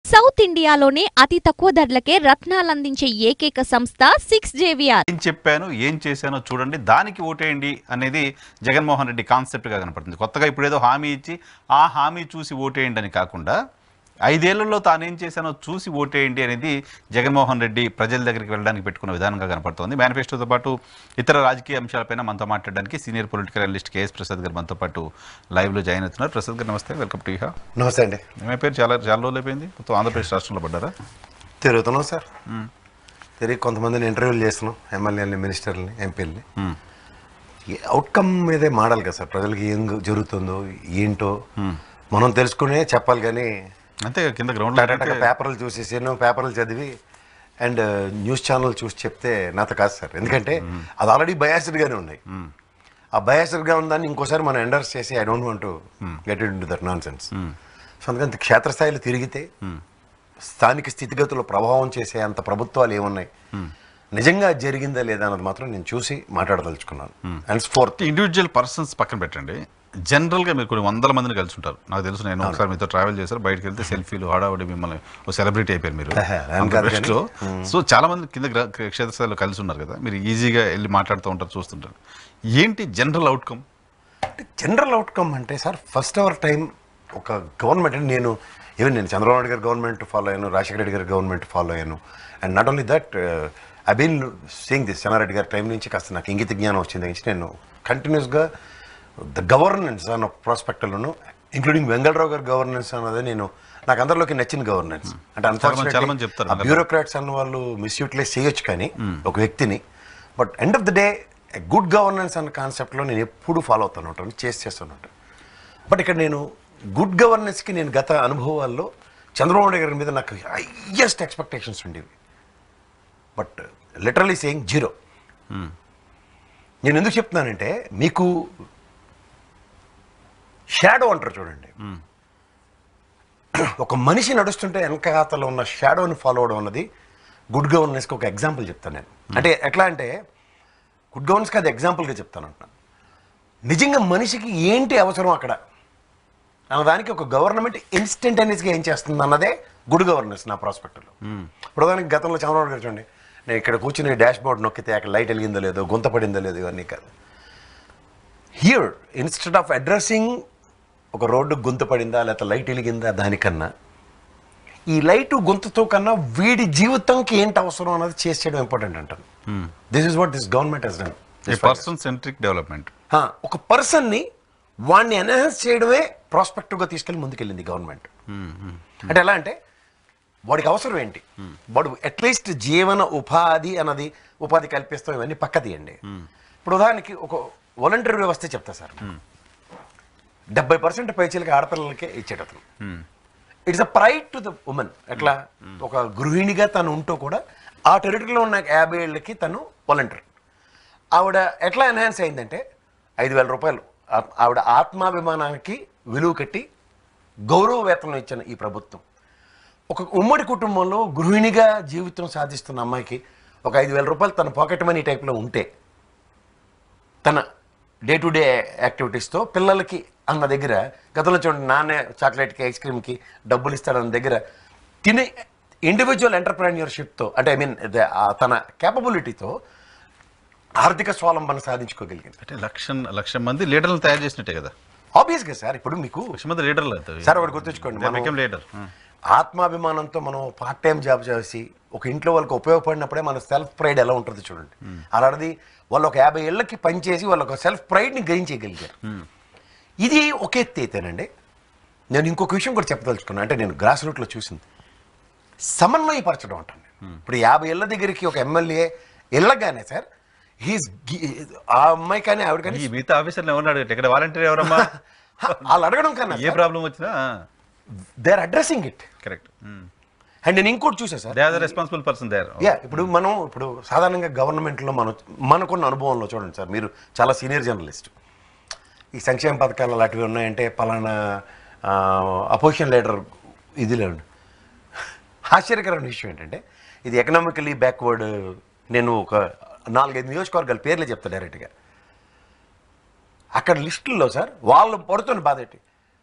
South ఇండియాలోనే అతి తక్కువ ధరలకే రత్నాలందించే ఏకైక సంస్థ సిక్స్ జేవిఆర్ ఏం చెప్పాను ఏం చేశానో చూడండి దానికి ఓటేయండి అనేది జగన్మోహన్ రెడ్డి కాన్సెప్ట్గా కనపడుతుంది కొత్తగా ఇప్పుడు ఏదో హామీ ఇచ్చి ఆ హామీ చూసి ఓటేయండి అని కాకుండా ఐదేళ్లలో తానేం చేశానో చూసి ఓటేయండి అనేది జగన్మోహన్ రెడ్డి ప్రజల దగ్గరికి వెళ్ళడానికి పెట్టుకున్న విధానంగా కనపడుతోంది మేనిఫెస్టోతో పాటు ఇతర రాజకీయ అంశాలపైన మనతో మాట్లాడడానికి senior political analyst KS Prasad garu మనతో పాటు లైవ్లో జాయిన్ అవుతున్నారు ప్రసాద్ గారు నమస్తే వెల్కమ్ టు ఇహా నమస్తే అండి ఏమైపోయారు చాలా చాలా రోజులు అయిపోయింది మొత్తం ఆంధ్రప్రదేశ్ రాష్ట్రంలో పడ్డారా తిరుగుతున్నాం సార్ తిరిగి కొంతమందిని ఇంటర్వ్యూలు చేస్తున్నాం ఎమ్మెల్యేలని మినిస్టర్ని ఎంపీలని మ్మ్. ఈ అవుట్కమ్ మీదే మాడాలి కదా సార్ ప్రజలకి ఏం జరుగుతుందో ఏంటో మనం తెలుసుకునే చెప్పాలి కానీ అంతే కింద గ్రౌండ్లో టటక పేపర్లు చూసేసి ఎన్నో పేపర్లు చదివి అండ్ న్యూస్ ఛానల్ చూసి చెప్తే నాతో కాదు సార్ ఎందుకంటే అది ఆల్రెడీ బయాస్డ్గానే ఉన్నాయి ఆ బయాస్డ్గా ఉందని ఇంకోసారి మనం ఎండర్స్ చేసి I don't want get into that nonsense so అందుకని క్షేత్రస్థాయిలో తిరిగితే స్థానిక స్థితిగతులు ప్రభావం చేసే అంత ప్రభుత్వాలు ఏమున్నాయి నిజంగా జరిగిందా లేదా అన్నది మాత్రం నేను చూసి మాట్లాడదలుచుకున్నాను అండ్ ఫోర్త్ ఇండివిజువల్ పర్సన్స్ పక్కన పెట్టండి జనరల్గా మీరు కొన్ని వందల మందిని కలిసి ఉంటారు నాకు తెలుసు నేను ఒకసారి మీతో ట్రావెల్ చేశారు బయటకు వెళ్తే సెల్ఫీలు హడావుడి మిమ్మల్ని ఒక సెలబ్రిటీ అయిపోయారు మీరు ఏం కాదు కానీ. బెస్ట్లో సో చాలా మంది కింద గ్ర- క్షేత్రస్థాయిలో కలిసి ఉన్నారు కదా మీరు ఈజీగా వెళ్ళి మాట్లాడుతూ ఉంటారు చూస్తుంటారు ఏంటి జనరల్ అవుట్కమ్ జనరల్ అవుట్కమ్ అంటే సార్ ఫస్ట్ అవర్ టైం ఒక గవర్నమెంట్ అంటే నేను ఈవెన్ నేను చంద్రబాబు నాయుడు గారి గవర్నమెంట్ ఫాలో అయ్యాను రాజశేఖర రెడ్డి గారి గవర్నమెంట్ ఫాలో అయ్యాను and not only that I been seeing this Chenna Reddy garu time నుంచి కాస్త నాకు ఇంగిత జ్ఞానం వచ్చింది నుంచి నేను కంటిన్యూస్గా ద గవర్నెన్స్ అన్న ప్రాస్పెక్ట్లను ఇంక్లూడింగ్ వెంగళరావు గారి గవర్నెన్స్ అన్నది నేను నాకు అందరిలోకి నచ్చిన గవర్నెన్స్ అంటే చాలా మంది- చాలా మంది చెప్తారు వెంగళరావు. బ్యూరోక్రాట్స్ అన్న వాళ్ళు మిస్యూటిలైజ్ చేయొచ్చు కానీ ఒక వ్యక్తిని but end of the day good governance అన్న కాన్సెప్ట్లో నేను ఎప్పుడు ఫాలో అవుతాను ఉంటాను చేసి చేస్తాను బట్ ఇక్కడ నేను గుడ్ గవర్నెన్స్కి నేను గత అనుభవాల్లో చంద్రబాబు నాయుడు గారి మీద నాకు హయ్యెస్ట్ ఎక్స్పెక్టేషన్స్ ఉండేవి బట్ లిటరలీ సేయింగ్ జీరో నేను ఎందుకు చెప్తున్నానంటే మీకు షాడో అంటారు చూడండి ఒక మనిషి నడుస్తుంటే వెనకాతలో ఉన్న షాడోని ఫాలో అవడం అన్నది గుడ్ గవర్నెన్స్కి ఒక ఎగ్జాంపుల్ చెప్తాను నేను అంటే ఎట్లా అంటే గుడ్ గవర్నెన్స్కి అది ఎగ్జాంపుల్గా చెప్తాను అంటున్నాను నిజంగా మనిషికి ఏంటి అవసరం అక్కడ అన్నదానికి ఒక గవర్నమెంట్ ఇన్స్టంటేనియస్గా ఏం చేస్తుంది అన్నదే గుడ్ గవర్నెన్స్ నా ప్రాస్పెక్ట్లో ఇప్పుడు దానికి గతంలో చంద్రబాబు గారు చూడండి నేను ఇక్కడ కూర్చుని డాష్ బోర్డ్ నొక్కితే అక్కడ లైట్ వెలిగిందో లేదో గుంత పడిందో లేదో ఇవన్నీ కాదు హియర్ ఇన్స్టెడ్ ఆఫ్ అడ్రస్సింగ్ ఒక రోడ్డు గుంత పడిందా లేకపోతే లైట్ వెలిగిందా దానికన్నా ఈ లైటు గుంతతో కన్నా వీడి జీవితంకి ఏంటి అవసరం అన్నది చేసి చేయడం ఇంపార్టెంట్ అంటాను this is what this government has done person centric development ఒక పర్సన్ని వాడిని ఎన్హాన్స్ చేయడమే ప్రాస్పెక్టివ్గా తీసుకెళ్ళి ముందుకెళ్ళింది గవర్నమెంట్ అంటే ఎలా అంటే వాడికి అవసరం ఏంటి వాడు అట్లీస్ట్ జీవన ఉపాధి అన్నది ఉపాధి కల్పిస్తాం ఇవన్నీ పక్క తీయండి ఇప్పుడు ఉదాహరణకి ఒక వాలంటీర్ వ్యవస్థ చెప్తా సార్ డెబ్బై పర్సెంట్ పైచీలకి ఆడపిల్లలకే ఇచ్చేటతను it's a pride to the women ఎట్లా ఒక గృహిణిగా తను ఉంటూ కూడా ఆ టెరిటరీలో ఉన్న యాభై ఏళ్ళకి తను వాలంటీర్ ఆవిడ ఎట్లా ఎన్హాన్స్ అయిందంటే ఐదు వేల రూపాయలు ఆ- ఆవిడ ఆత్మాభిమానానికి విలువ కట్టి గౌరవ వేతనం ఇచ్చిన ఈ ప్రభుత్వం ఒక ఉమ్మడి కుటుంబంలో గృహిణిగా జీవితం సాధిస్తున్న అమ్మాయికి ఒక ఐదు వేల రూపాయలు తన పాకెట్ మనీ టైప్లో ఉంటే తన డే టు డే యాక్టివిటీస్తో పిల్లలకి అన్న దగ్గర గతంలో చూడండి నాన్న చాక్లెట్కి ఐస్ క్రీమ్కి డబ్బులు ఇస్తాడన్న దగ్గర తినే ఇండివిజువల్ ఎంటర్ప్రెన్యూర్షిప్తో అంటే ఐ మీన్ తన కేపబిలిటీతో ఆర్థిక స్వావలంబన సాధించుకోగలిగింది అంటే లక్ష లక్ష మంది లీడర్లు తయారు చేసినట్టే కదా ఆబ్వియస్గా సార్ ఇప్పుడు మీకు లక్ష మంది లీడర్లు సార్ ఒకటి గుర్తుంచుకోండి మనం లీడర్ ఆత్మాభిమానంతో మనం పార్ట్ టైం జాబ్ చేసి ఒక ఇంట్లో వాళ్ళకి ఉపయోగపడినప్పుడే మన సెల్ఫ్ ప్రైడ్ ఎలా ఉంటుంది చూడండి అలాంటిది వాళ్ళు ఒక యాభై ఏళ్ళకి పనిచేసి వాళ్ళ ఒక సెల్ఫ్ ప్రైడ్ని గ్రహించగలిగారు ఇది ఒక ఎత్తి అయితేనండి నేను ఇంకొక విషయం కూడా చెప్పదలుచుకున్నాను అంటే నేను గ్రాస్ రూట్లో చూసింది సమన్వయపరచడం అంటాను నేను. ఇప్పుడు యాభై ఏళ్ళ దగ్గరికి ఒక ఎమ్మెల్యే వెళ్ళగానే సార్ హీస్ ఆ అమ్మాయి కానీ ఆవిడ కానీ ఈ మిగతా ఆఫీసర్లు ఎవరు అడగట్టు ఇక్కడ వాలంటీర్ ఎవరమ్మా వాళ్ళు అడగడం కన్నా ఏ ప్రాబ్లం వచ్చినా they are addressing it correct and నేను ఇంకోటి చూసా sir they are the responsible person there yeah ఇప్పుడు మనం ఇప్పుడు సాధారణంగా గవర్నమెంట్లో మనం మనకున్న అనుభవంలో చూడండి సార్ మీరు చాలా సీనియర్ జర్నలిస్ట్ ఈ సంక్షేమ పథకాలు అలాంటివి ఉన్నాయంటే పలానా అపోజిషన్ లీడర్ ఇది లేండి ఆశ్చర్యకరమైన విషయం ఏంటంటే ఇది ఎకనామికలీ బ్యాక్వర్డ్ నేను ఒక నాలుగైదు నియోజకవర్గాల పేర్లే చెప్తా డైరెక్ట్గా అక్కడ లిస్టుల్లో సార్ వాళ్ళు పడుతున్న బాధ ఏంటి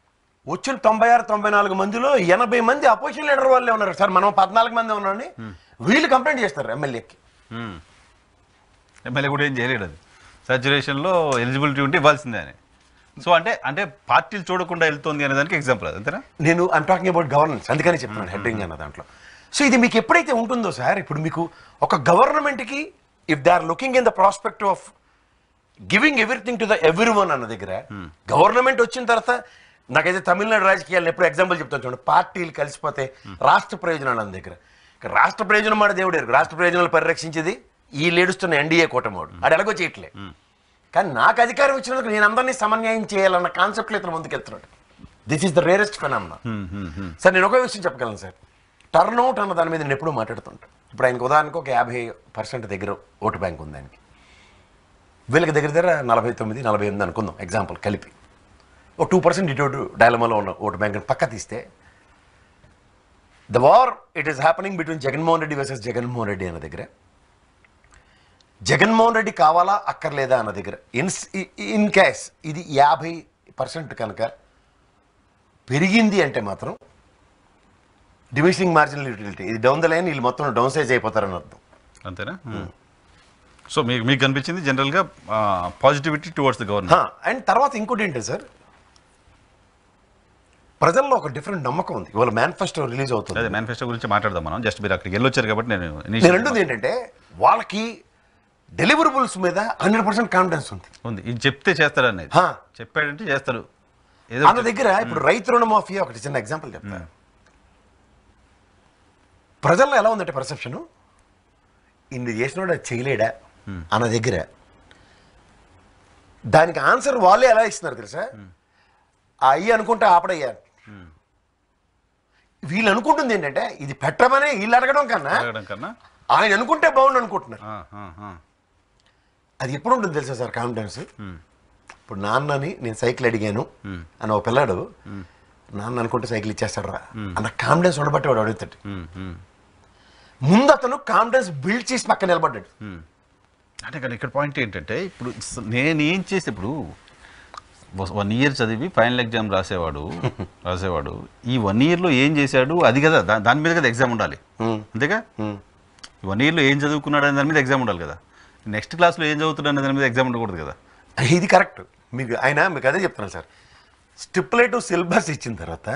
వచ్చిన తొంభై ఆరు తొంభై నాలుగు మందిలో ఎనభై మంది అపోజిషన్ లీడర్ వాళ్ళే ఉన్నారు సార్ మనం పద్నాలుగు మంది ఉన్నామని వీళ్ళు కంప్లైంట్ చేస్తారు ఎమ్మెల్యేకి ఎమ్మెల్యే కూడా ఏం చేయలేడు అది సాచురేషన్లో ఎలిజిబిలిటీ ఉంటే ఇవ్వాల్సిందే అని సో అంటే అంటే పార్టీలు చూడకుండా వెళ్తుంది అనే దానికి ఎగ్జాంపుల్ అది అంతేనా నేను ఐమ్ టాకింగ్ అబౌట్ గవర్నెన్స్ అందుకని చెప్తున్నాను హెడ్డింగ్ అన్న దాంట్లో సో ఇది మీకు ఎప్పుడైతే ఉంటుందో సార్ ఇప్పుడు మీకు ఒక గవర్నమెంట్కి if they are looking in the prospect of giving everything to the every one అన్న దగ్గర గవర్నమెంట్ వచ్చిన తర్వాత నాకైతే తమిళనాడు రాజకీయాలను ఎప్పుడు ఎగ్జాంపుల్ చెప్తాను చూడండి పార్టీలు కలిసిపోతే రాష్ట్ర ప్రయోజనాలు అన్న దగ్గర ఇక రాష్ట్ర ప్రయోజనం మాట దేవుడు ఎరుగు. రాష్ట్ర ప్రయోజనాలు పరిరక్షించేది ఈ లేడుస్తున్న ఎన్డీఏ కూటమోడు అది ఎలాగో చేయట్లే కానీ నాకు అధికారం ఇచ్చినందుకు నేను అందరినీ సమన్వయం చేయాలన్న కాన్సెప్ట్లో ఇతను ముందుకెళ్తున్నాడు this is the rarest phenomena sir నేను ఒక విషయం చెప్పగలను సార్ టర్న్ అవుట్ అన్న దాని మీద నేను ఎప్పుడూ మాట్లాడుతుంటాను ఇప్పుడు ఆయనకు ఉదాహరణకు ఒక యాభై పర్సెంట్ దగ్గర ఓటు బ్యాంక్ ఉంది ఆయనకి వీళ్ళకి దగ్గర దగ్గర నలభై తొమ్మిది నలభై ఎనిమిది అనుకుందాం ఎగ్జాంపుల్ కలిపి ఒక టూ పర్సెంట్ ఇటు డైలమాలో ఉన్న ఓటు బ్యాంక్ పక్క తీస్తే the war it is happening between Jaganmohan Reddy versus Jaganmohan Reddy అన్న దగ్గర జగన్మోహన్ రెడ్డి కావాలా అక్కర్లేదా అన్న దగ్గర ఇన్ ఇన్ కేస్ ఇది యాభై పర్సెంట్ కనుక పెరిగింది అంటే మాత్రం డిమిషనింగ్ మార్జినల్ యూటిలిటీ ఇది డౌన్ ద లైన్ వీళ్ళు మొత్తం డౌన్ సైజ్ అయిపోతారని అర్థం అంతేనా సో మీకు మీకు కనిపించింది జనరల్గా positivity towards the government and తర్వాత ఇంకోటి ఏంటి సార్ ప్రజల్లో ఒక డిఫరెంట్ నమ్మకం ఉంది ఇవాళ మేనిఫెస్టో రిలీజ్ అవుతుంది అదే మేనిఫెస్టో గురించి మాట్లాడదాం మనం జస్ట్ మీరు అక్కడికి వెళ్ళొచ్చారు కాబట్టి నేను నేను initial- అంటుంది ఏంటంటే వాళ్ళకి డెలివరబుల్స్ మీద హండ్రెడ్ పర్సెంట్ కాన్ఫిడెన్స్ ఉంది ఉంది ఇది చెప్తే చేస్తారు అనేది హా. చెప్పాడంటే చేస్తారు ఏదో మన దగ్గర ఇప్పుడు రైతు రుణమాఫీ ఒకటి చిన్న ఎగ్జాంపుల్ చెప్తా ప్రజల్లో ఎలా ఉందంటే పర్సెప్షన్ ఇన్ని చేసినోడు అది చేయలేడా అన్న దగ్గర దానికి ఆన్సర్ వాళ్ళే ఎలా ఇస్తున్నారు తెలుసా ఆ అయ్యి అనుకుంటే ఆపడయ్యా వీళ్ళు అనుకుంటుంది ఏంటంటే ఇది పెట్టమనే వీళ్ళు అడగడం కన్నా అడగడం కన్నా ఆయన అనుకుంటే బాగుండు అనుకుంటున్నారు ఆ, ఆ, ఆ. అది ఎప్పుడు ఉంటుంది తెలుసా సార్ కాన్ఫిడెన్స్ ఇప్పుడు నాన్నని నేను సైకిల్ అడిగాను అని ఒక పిల్లాడు నాన్న అనుకుంటే సైకిల్ ఇచ్చేస్తాడు రా అన్న కాన్ఫిడెన్స్ ఉండబట్టి వాడు అడుగుతాడు ఉమ్, ఉమ్, ముందు అతను కాన్ఫిడెన్స్ బిల్డ్ చేసి పక్కన నిలబడ్డాడు ఉమ్. అంటే కానీ ఇక్కడ పాయింట్ ఏంటంటే ఇప్పుడు స- నేను ఏం చేసి ఇప్పుడు వన్ ఇయర్ చదివి ఫైనల్ ఎగ్జామ్ రాసేవాడు రాసేవాడు ఈ వన్ ఇయర్లో ఏం చేశాడు అది కదా దా- దాని మీద కదా ఎగ్జామ్ ఉండాలి అంతేగా వన్ ఇయర్లో ఏం చదువుకున్నాడు అనే దాని మీద ఎగ్జామ్ ఉండాలి కదా నెక్స్ట్ క్లాస్లో ఏం చదువుతున్నాడు అనే దాని మీద ఎగ్జామ్ ఉండకూడదు కదా ఇది కరెక్ట్ మీకు ఆయన మీకు అదే చెప్తున్నాను సార్ స్టిపులేటివ్ సిలబస్ ఇచ్చిన తర్వాత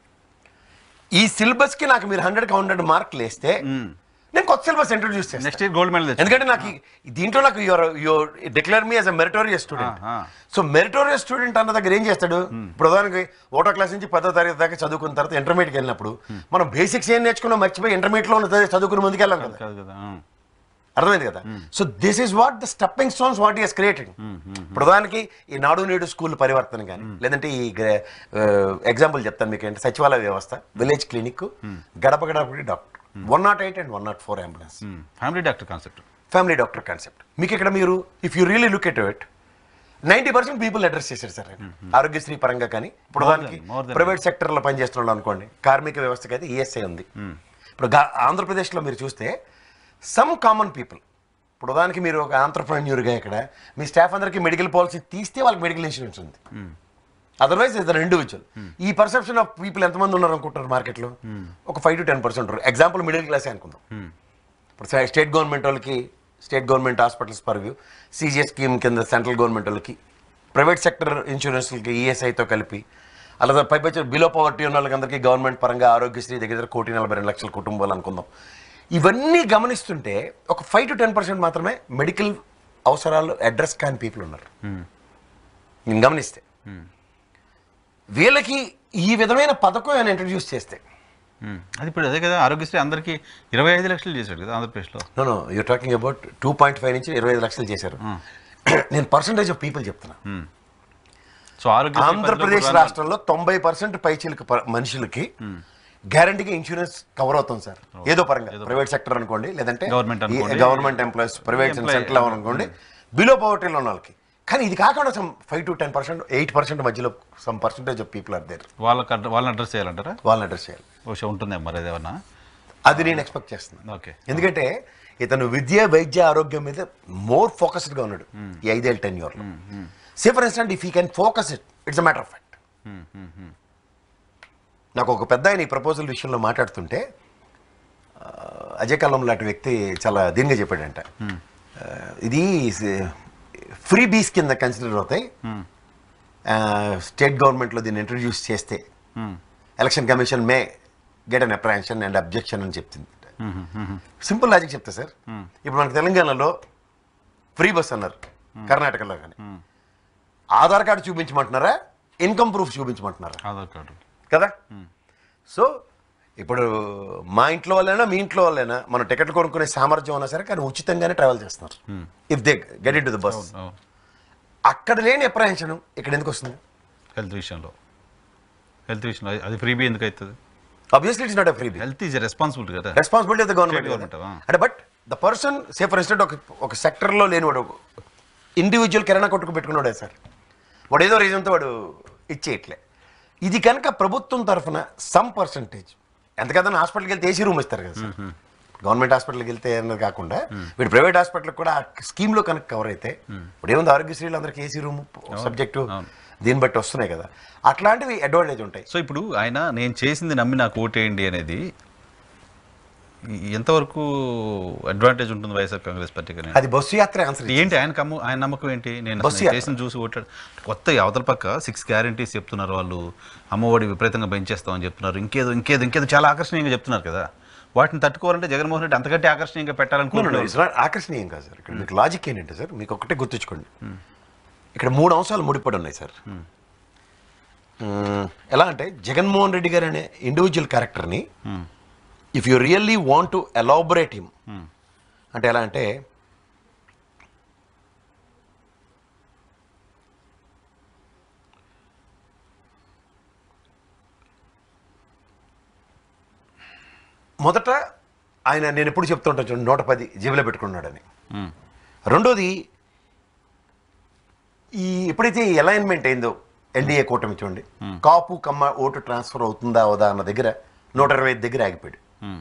ఈ సిలబస్ కి నాకు మీరు హండ్రెడ్ హండ్రెడ్ మార్కులు వేస్తే నేను కొత్త సిలబస్ ఇంట్రొడ్యూస్ చేస్తాను నెక్స్ట్ ఇయర్ గోల్డ్ మెడల్ తెచ్చు ఎందుకంటే నాకు ఈ- దీంట్లో నాకు your your declare me as a meritorious student ఆ, ఆ. సో మెరిటోరియస్ స్టూడెంట్ అన్న దగ్గర ఏం చేస్తాడు ఇప్పుడు ఉదాహరణకి ఒకటో క్లాస్ నుంచి పదో తరగతి దాకా చదువుకున్న తర్వాత ఇంటర్మీడియట్కి వెళ్ళినప్పుడు మనం బేసిక్స్ ఏం నేర్చుకున్నాం మర్చిపోయి ఇంటర్మీడియట్లో ఉన్న చదువు- చదువుకుని ముందుకెళ్ళాం కదా కాదు కదా ఆ. అర్థమైంది కదా so this is what the stepping stones what is created ప్రధానికి ఈ నాడు నేడు స్కూల్ పరివర్తన కానీ లేదంటే ఈ ఎగ్జాంపుల్ చెప్తాను మీకు ఏంటి సచివాలయ వ్యవస్థ విలేజ్ క్లినిక్ గడప గడపకి doctor one not eight and one not four ambulance family doctor concept family doctor concept మీకు ఇక్కడ మీరు if you really look at it ninety percent people address చేశారు సార్ ఆయన. ఆరోగ్యశ్రీ పరంగా కానీ ఇప్పుడు More దానికి than- more than ప్రైవేట్ సెక్టర్లో పనిచేస్తున్న వాళ్ళు అనుకోండి కార్మిక వ్యవస్థకి అయితే ఈఎస్ఐ ఉంది ఇప్పుడు గా- ఆంధ్రప్రదేశ్లో మీరు చూస్తే సమ్ కామన్ పీపుల్ ఇప్పుడు దానికి మీరు ఒక ఆంటర్ప్రెన్యూర్గా ఇక్కడ మీ స్టాఫ్ అందరికీ మెడికల్ పాలసీ తీస్తే వాళ్ళకి మెడికల్ ఇన్సూరెన్స్ ఉంది అదర్వైజ్ ఇస్ ఇండివిజువల్ ఈ పర్సెప్షన్ ఆఫ్ పీపుల్ ఎంతమంది ఉన్నారు అనుకుంటారు మార్కెట్లో ఒక five to ten percent example middle క్లాసే అనుకుందాం ఇప్పుడు సే- స్టేట్ గవర్నమెంట్ వాళ్ళకి state government hospitals purview CGS scheme కింద సెంట్రల్ గవర్నమెంట్ వాళ్ళకి ప్రైవేట్ సెక్టర్ ఇన్సూరెన్స్లకి ఈఎస్ఐతో కలిపి అలాగే పైపచ్చి బిలో పవర్టీ ఉన్న వాళ్ళకి గవర్నమెంట్ పరంగా ఆరోగ్యశ్రీ దగ్గర దగ్గర కోటి నలభై రెండు లక్షల కుటుంబాలు అనుకుందాం ఇవన్నీ గమనిస్తుంటే ఒక ఫైవ్ టు టెన్ పర్సెంట్ మాత్రమే మెడికల్ అవసరాలు అడ్రస్ కాని పీపుల్ ఉన్నారు నేను గమనిస్తే వీళ్ళకి ఈ విధమైన పథకం ఆయన ఇంట్రడ్యూస్ చేస్తే అది ఇప్పుడు అదే కదా ఆరోగ్యశ్రీ అందరికీ ఇరవై ఐదు లక్షలు చేశాడు కదా ఆంధ్రప్రదేశ్లో no no you talking about two point five నుంచి ఇరవై ఐదు లక్షలు చేశారు నేను పర్సంటేజ్ ఆఫ్ పీపుల్ చెప్తున్నా సో ఆరోగ్య ఆంధ్రప్రదేశ్ రాష్ట్రంలో తొంభై పర్సెంట్ పైచీలకు ప- మనుషులకి గ్యారంటీగా ఇన్సూరెన్స్ కవర్ అవుతుంది సార్ ఏదో పరంగా ప్రైవేట్ సెక్టర్ అనుకోండి లేదంటే Government అనుకోండి. Government employees private Employee. Central అనుకోండి బిలో పవర్టీలో ఉన్న వాళ్ళకి కానీ ఇది కాకుండా some five to ten percent eight percent మధ్యలో some percentage of people are there వాళ్ళకి అడ్ర- వాళ్ళని అడ్రస్ చేయాలంటారా వాళ్ళని అడ్రస్ చేయాలి బహుశా ఉంటుందేమో మరి అదేమన్నా అది నేను ఎక్స్పెక్ట్ చేస్తున్నాను ఓకే ఎందుకంటే ఇతను విద్య వైద్య ఆరోగ్యం మీద మోర్ ఫోకస్డ్గా ఉన్నాడు ఈ ఐదేళ్ళ టెన్ ఇయర్లో say for instance if you can focus it it's a matter of fact నాకు ఒక పెద్ద ఆయన ఈ ప్రపోజల్ విషయంలో మాట్లాడుతుంటే ఆ, అజయ్ కల్లం లాంటి వ్యక్తి చాలా దీనిగా చెప్పాడంట ఆ, ఇది ఫ్రీ బీస్ కింద కన్సిడర్ అవుతాయి ఆ, స్టేట్ గవర్నమెంట్లో దీన్ని ఇంట్రడ్యూస్ చేస్తే election commission may get an apprehension and objection అని చెప్తుంది సింపుల్ లాజిక్ చెప్తా సార్ ఇప్పుడు మనకి తెలంగాణలో ఫ్రీ బస్ అన్నారు కర్ణాటకలో కానీ ఆధార్ కార్డు చూపించమంటున్నారా ఇన్కమ్ ప్రూఫ్ చూపించమంటున్నారా ఆధార్ కార్డు కదా సో ఇప్పుడు మా ఇంట్లో వాళ్ళైనా మీ ఇంట్లో వాళ్ళైనా మనం టికెట్ కొనుక్కునే సామర్థ్యం ఉన్నా సరే కానీ ఉచితంగానే ట్రావెల్ చేస్తున్నారు if they get into the bus అవును అక్కడ లేని అప్రహెన్షన్ ఇక్కడ ఎందుకు వస్తుంది హెల్త్ విషయంలో హెల్త్ విషయంలో అది- అది ఫ్రీబీ ఎందుకు అవుతుంది obviously it's not a free health is responsibility కదా responsibility of the State government government, ah. అంటే but the person say for instant ఒక ఒక సెక్టర్లో లేనివాడు ఇండివిజువల్ కిరాణా కొట్టుకు పెట్టుకున్నాడే సార్ వాడు ఏదో రీజన్తో వాడు ఇచ్చేయట్లే ఇది కనుక ప్రభుత్వం తరఫున సమ్ పర్సంటేజ్ ఎంత కదా హాస్పిటల్కి వెళ్తే ఏసీ రూమ్ ఇస్తారు కదా సార్ గవర్నమెంట్ హాస్పిటల్కి వెళ్తే అన్నది కాకుండా వీడు ప్రైవేట్ హాస్పిటల్కి కూడా ఆ స్కీమ్లో కనుక కవర్ అయితే ఇప్పుడు ఏముంది ఆరోగ్యశ్రీలు అందరికి ఏసీ రూమ్ సబ్జెక్టు అవును. దీన్ని బట్టి వస్తున్నాయి కదా అట్లాంటివి అడ్వాంటేజ్ ఉంటాయి సో ఇప్పుడు ఆయన నేను చేసింది నమ్మి నాకు ఓటేయండి అనేది ఈ- ఎంతవరకు అడ్వాంటేజ్ ఉంటుంది వైఎస్ఆర్ కాంగ్రెస్ పార్టీకి అనేది? అది బస్సు యాత్ర ఆన్సర్ ఏంటి ఆయన కమ్ము ఆయన నమ్మకం ఏంటి నేను బస్సు అసలు యాత్ర. చేసిన చూసి ఓటాడు కొత్త ఈ అవతల పక్క సిక్స్ గ్యారంటీస్ చెప్తున్నారు వాళ్ళు అమ్మఒడి విపరీతంగా పెంచేస్తామని చెప్తున్నారు ఇంకేదో ఇంకేదో ఇంకేదో చాలా ఆకర్షణీయంగా చెప్తున్నారు కదా వాటిని తట్టుకోవాలంటే జగన్మోహన్ రెడ్డి అంతకంటే ఆకర్షణీయంగా పెట్టాలనుకుంటున్నారు ఇట్స్ నాట్ ఆకర్షణీయం కాదు సార్ ఇక్కడ మీకు లాజిక్ ఏంటంటే సార్ మీకు ఒకటే గుర్తుంచుకోండి ఇక్కడ మూడు అంశాలు ముడిపడి ఉన్నాయి సార్ మ్మ్, ఎలా అంటే జగన్మోహన్ రెడ్డి గారు అనే ఇండివిజువల్ క్యారెక్టర్ని if you really want to elaborate him అంటే ఎలా అంటే మొదట ఆయన నేను ఎప్పుడు చెప్తుంటాను చూడండి నూట పది జేబులో పెట్టుకున్నాడని రెండోది ఈ ఎప్పుడైతే ఈ అలైన్మెంట్ అయిందో ఎన్డీఏ కూటమి చూడండి కాపు కమ్మ ఓటు ట్రాన్స్ఫర్ అవుతుందా అవదా అన్న దగ్గర నూట ఇరవై ఐదు దగ్గర ఆగిపోయాడు